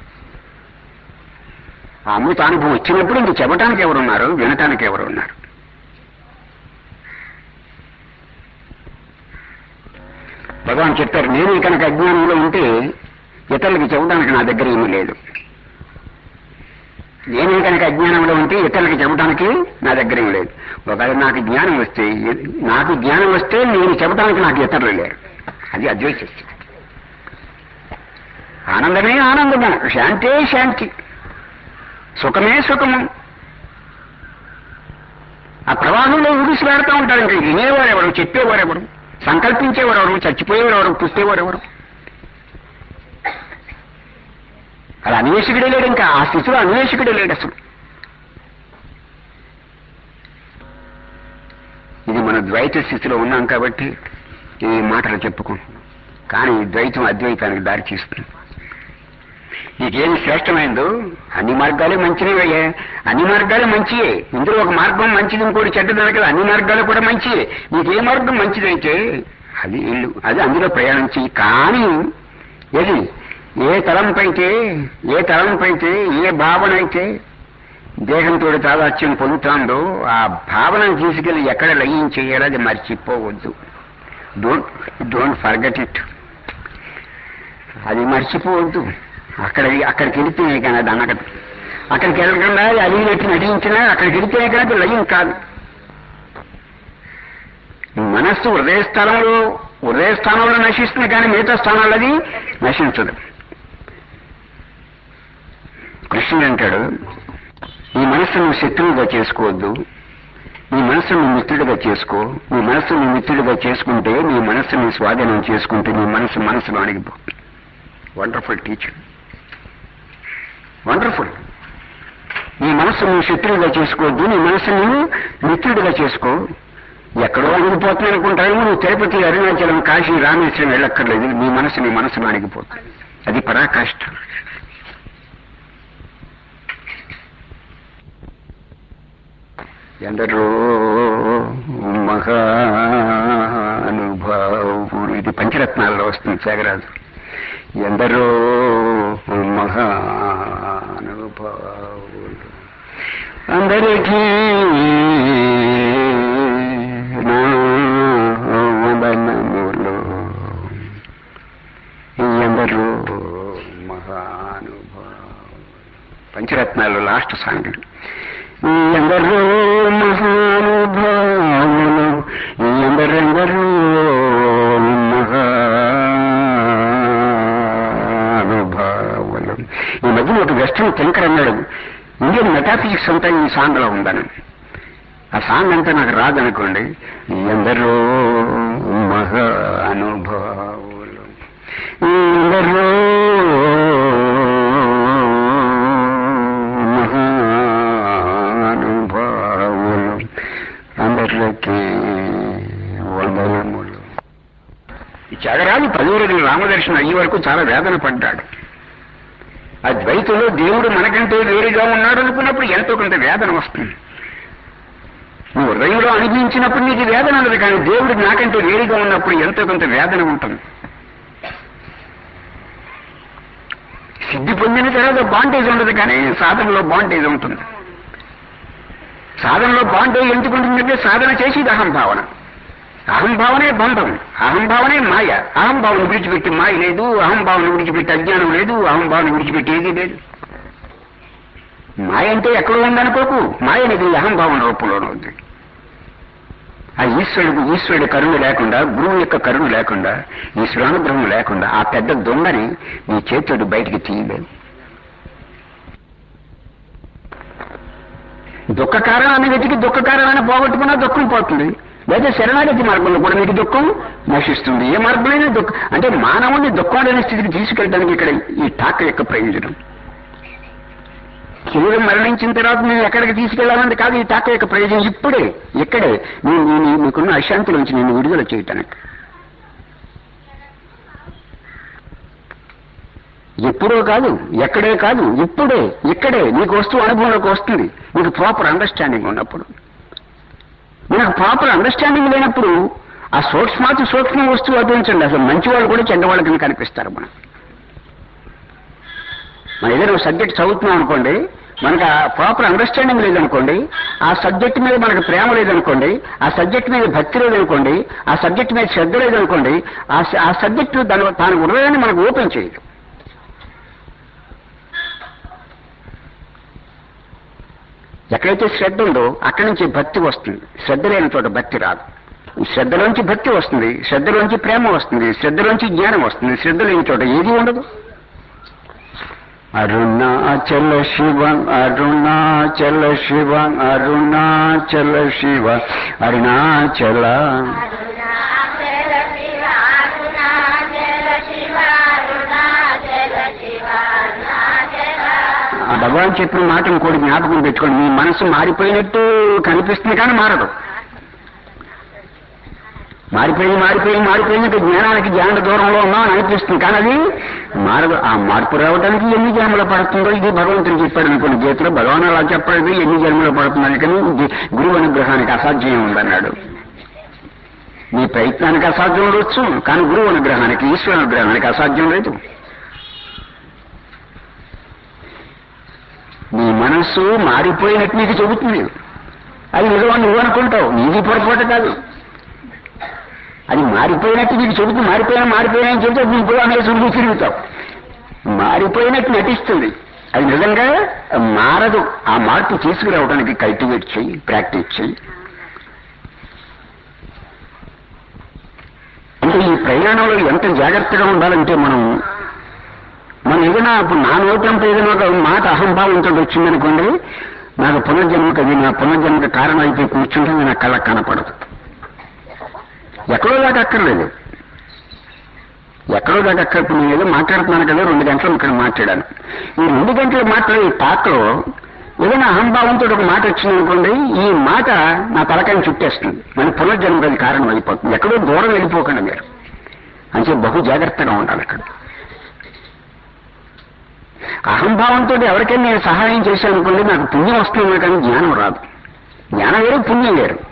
ఆ అమృత అనుభవం వచ్చినప్పుడు ఇంక చెప్పటానికి ఎవరున్నారు వినటానికి ఎవరు ఉన్నారు భగవాన్ చెప్పారు నేను కనుక అజ్ఞానంలో ఉంటే ఇతరులకు చెప్పడానికి నా దగ్గర ఏమీ లేదు నేను కనుక అజ్ఞానంలో ఉంటే ఇతరులకు చెప్పడానికి నా దగ్గర ఏమీ లేదు ఒకవేళ నాకు జ్ఞానం వస్తే నాకు జ్ఞానం వస్తే నేను చెప్పడానికి నాకు ఇతరులు లేరు అది అద్వైత స్థితి. ఆనందమే ఆనందము శాంతే శాంతి సుఖమే సుఖము ఆ ప్రవాహంలో ఊడిసి పెడతా ఉంటారు ఇంకా వినేవారు ఎవరు చెప్పేవారు ఎవరు సంకల్పించేవారు ఎవరు చచ్చిపోయేవారు ఎవరు పుట్టేవారు ఎవరు అలా అన్వేషకుడే లేడు ఇంకా ఆ స్థితిలో అన్వేషకుడే లేడు అసలు ఇది మన ద్వైత స్థితిలో ఉన్నాం కాబట్టి ఈ మాటలు చెప్పుకుంటున్నాం కానీ ఈ ద్వైతం అద్వైతానికి దారి తీస్తుంది నీకేది శ్రేష్టమైందో అన్ని మార్గాలే మంచివే అన్ని మార్గాలే మంచియే ఇందులో ఒక మార్గం మంచిది ఇంకోటి చెడ్డది కదా అన్ని మార్గాలు కూడా మంచియే నీకు ఏ మార్గం మంచిదైతే అది ఇల్లు అది అందులో ప్రయాణం చెయ్యి కానీ ఏది ఏ తలంపైతే ఏ తలంపైతే ఏ భావన అయితే దేహంతో తాదాత్యం పొందుతాందో ఆ భావనను తీసుకెళ్లి ఎక్కడ లయం చేయాలో అది మర్చిపోవద్దు డోంట్ డోంట్ ఫర్గెట్ ఇట్ అది మర్చిపోవద్దు అక్కడ అక్కడికి వెళితేనే కానీ అది అనగదు అక్కడికి వెళ్ళకుండా అలిగినట్టు నటించినా అక్కడికి వెళితేనే కానీ అది లయం కాదు మనస్సు హృదయ స్థానంలో హృదయ స్థానంలో నశిస్తుంది కానీ మిగతా స్థానాల్లో అది నశించదు కృష్ణుడు అంటాడు నీ మనస్సును శత్రువుగా చేసుకోవద్దు నీ మనస్సును మిత్రుడిగా చేసుకో నీ మనస్సును మిత్రుడిగా చేసుకుంటే నీ మనస్సుని స్వాధీనం చేసుకుంటే నీ మనస్సు మనసులో అణిగిపో వండర్ఫుల్ టీచర్ వండర్ఫుల్ నీ మనస్సును శత్రువుగా చేసుకోవద్దు నీ మనస్సును మిత్రుడిగా చేసుకో ఎక్కడో అణిగిపోతుంది అనుకుంటారేమో నువ్వు తిరుపతి అరుణాచలం కాశీ రామేశ్వరం వెళ్ళక్కర్లేదు నీ మనసు నీ మనసును అణిగిపోతుంది అది పరాకాష్ట ఎందరో మహానుభావులు ఇది పంచరత్నాల్లో వస్తుంది త్యాగరాజు ఎందరో మహానుభావులు అందరికీ నా వందనములు ఎందరో మహానుభావులు పంచరత్నాలు లాస్ట్ సాంగ్ ఎందరో మహానుభావులు ఎందరెందరో మహానుభావులు ఈ మధ్య ఒక వెస్ట్రన్ థింకర్ అన్నాడు ఇండియన్ మెటాఫిజిక్స్ అంతా ఈ సాంగ్ లో ఉందని ఆ సాంగ్ అంతా నాకు రాదనుకోండి ఎందరో మహానుభావులు ఎందరో మహానుభావులు అందరికీ వందనములు ఈ త్యాగరాజు పదివరకులు రామదర్శనం అయ్యే వరకు చాలా వేదన పడ్డాడు ఆ ద్వైతంలో దేవుడు మనకంటే వేరుగా ఉన్నాడు అనుకున్నప్పుడు ఎంతో కొంత వేదన వస్తుంది నువ్వు హృదయంలో అనుభవించినప్పుడు నీకు వేదన ఉండదు కానీ దేవుడు నాకంటే వేరుగా ఉన్నప్పుడు ఎంతో కొంత వేదన ఉంటుంది సిద్ధి పొందిన తర్వాత బాండేజ్ ఉండదు కానీ సాధనలో బాండేజ్ ఉంటుంది సాధనలో బాండేజ్ ఎందుకు ఉంటుందంటే సాధన చేసేది అహంభావన అహంభావనే బంధం అహంభావనే మాయ అహంభావన విడిచిపెట్టి మాయ లేదు అహంభావన విడిచిపెట్టి అజ్ఞానం లేదు అహంభావన విడిచిపెట్టి ఏది లేదు మాయ అంటే ఎక్కడ ఉందనుకోకు మాయ అనేది అహంభావన రూపంలోనే ఉంది ఆ ఈశ్వరుడు ఈశ్వరుడి కరుణ లేకుండా గురువు యొక్క కరుణ లేకుండా ఈశ్వరానుగ్రహం లేకుండా ఆ పెద్ద దొంగని నీ చేతుడు బయటికి తీయలేదు దుఃఖ కారణాన్ని వెతికి దుఃఖ కారణాన్ని పోగొట్టుకున్నా దుఃఖం పోతుంది లేదా శరణాగతి మార్గంలో కూడా మీకు దుఃఖం నశిస్తుంది ఏ మార్గమైనా దుఃఖం అంటే మానవుని దుఃఖం లేని స్థితికి తీసుకెళ్ళడానికి ఇక్కడ ఈ టాక్ యొక్క ప్రయోజనం శరీరం మరణించిన తర్వాత నేను ఎక్కడికి తీసుకెళ్లాలంటే కాదు ఈ టాక్ యొక్క ప్రయోజనం ఇప్పుడే ఇక్కడే నేను నేను నీకున్న అశాంతిలోంచి నేను విడుదల చేయటానికి ఎప్పుడో కాదు ఎక్కడే కాదు ఇప్పుడే ఇక్కడే నీకు వస్తువు అనుభవంలోకి వస్తుంది నీకు ప్రాపర్ అండర్స్టాండింగ్ ఉన్నప్పుడు మనకు ప్రాపర్ అండర్స్టాండింగ్ లేనప్పుడు ఆ సూక్ష్మాతి సూక్ష్మ వస్తువు అర్థించండి అసలు మంచి వాళ్ళు కూడా చెడ్డవాళ్ళ కింద కనిపిస్తారు మనం మనం ఏదైనా సబ్జెక్ట్ చదువుతున్నాం అనుకోండి మనకు ఆ ప్రాపర్ అండర్స్టాండింగ్ లేదనుకోండి ఆ సబ్జెక్ట్ మీద మనకు ప్రేమ లేదనుకోండి ఆ సబ్జెక్ట్ మీద భక్తి లేదనుకోండి ఆ సబ్జెక్ట్ మీద శ్రద్ధ లేదనుకోండి ఆ స- ఆ సబ్జెక్టు దాని దాని హృదయాన్ని మనకు ఓపెన్ చేయదు ఎక్కడైతే శ్రద్ధ ఉందో అక్కడి నుంచి భక్తి వస్తుంది శ్రద్ధ లేని చోట భక్తి రాదు శ్రద్ధలోంచి భక్తి వస్తుంది శ్రద్ధలోంచి ప్రేమ వస్తుంది శ్రద్ధలోంచి జ్ఞానం వస్తుంది శ్రద్ధ లేని చోట ఏది ఉండదు అరుణాచల శివ అరుణాచల శివ అరుణాచల శివ అరుణాచల అరుణాచల శివ అరుణాచల శివ అరుణాచల శివ అరుణాచల ఆ భగవాన్ చెప్పిన మాట ఇంకోటి జ్ఞాపకం పెట్టుకోండి మీ మనసు మారిపోయినట్టు కనిపిస్తుంది కానీ మారదు మారిపోయింది మారిపోయింది మారిపోయింది ఇక జ్ఞానానికి జ్ఞాన దూరంలో ఉన్నాం అని అనిపిస్తుంది కానీ అది మారదు ఆ మార్పు రావడానికి ఎన్ని జన్మలు పడుతుందో ఇది భగవంతుడు చెప్పాడు అనుకోండి గీతలో భగవాన్ అలా చెప్పలేదు ఎన్ని జన్మలు పడుతుందని కానీ ఇది గురువు అనుగ్రహానికి అసాధ్యం ఉందన్నాడు మీ ప్రయత్నానికి అసాధ్యం ఉండొచ్చు కానీ గురువు అనుగ్రహానికి ఈశ్వర అనుగ్రహానికి అసాధ్యం లేదు నీ మనస్సు మారిపోయినట్టు నీకు చెబుతుంది అది నిజమని నువ్వు అనుకుంటావు నీది పొరపాటు కాదు అది మారిపోయినట్టు నీకు చెబుతూ మారిపోయినా మారిపోయినా అని చెబితే నీకు అనేసి నువ్వు తిరుగుతావు మారిపోయినట్టు నటిస్తుంది అది నిజంగా మారదు ఆ మార్పు తీసుకురావడానికి కల్టివేట్ చెయ్యి ప్రాక్టీస్ చెయ్యి అంటే ఈ ప్రయాణంలో ఎంత జాగ్రత్తగా ఉండాలంటే మనం మనం ఏదైనా ఇప్పుడు నా నోటంతో ఏదైనా ఒక మాట అహంభావంతో వచ్చిందనుకోండి నాకు పునర్జన్మకు అది నా పునర్జన్మకు కారణం అయిపోయి కూర్చుంటే నా కళ్ళ కనపడదు ఎక్కడో దాకా అక్కర్లేదు ఎక్కడో దాకా అక్కడ ఇప్పుడు నేను ఏదో మాట్లాడుతున్నాను కదా రెండు గంటలు ఇక్కడ మాట్లాడాను ఈ రెండు గంటలు మాట్లాడే ఈ టాక్లో ఏదైనా అహంభావంతో ఒక మాట వచ్చిందనుకోండి ఈ మాట నా తలకాయని చుట్టేస్తుంది మన పునర్జన్మకు అది కారణం అయిపోతుంది ఎక్కడో దూరం వెళ్ళిపోకండి మీరు అంటే బహు జాగ్రత్తగా ఉండాలి అక్కడ అహంభావంతో ఎవరికైనా నేను సహాయం చేశాను అనుకోండి నాకు పుణ్యం వస్తుంది కానీ జ్ఞానం రాదు జ్ఞానం వేరు పుణ్యం వేరు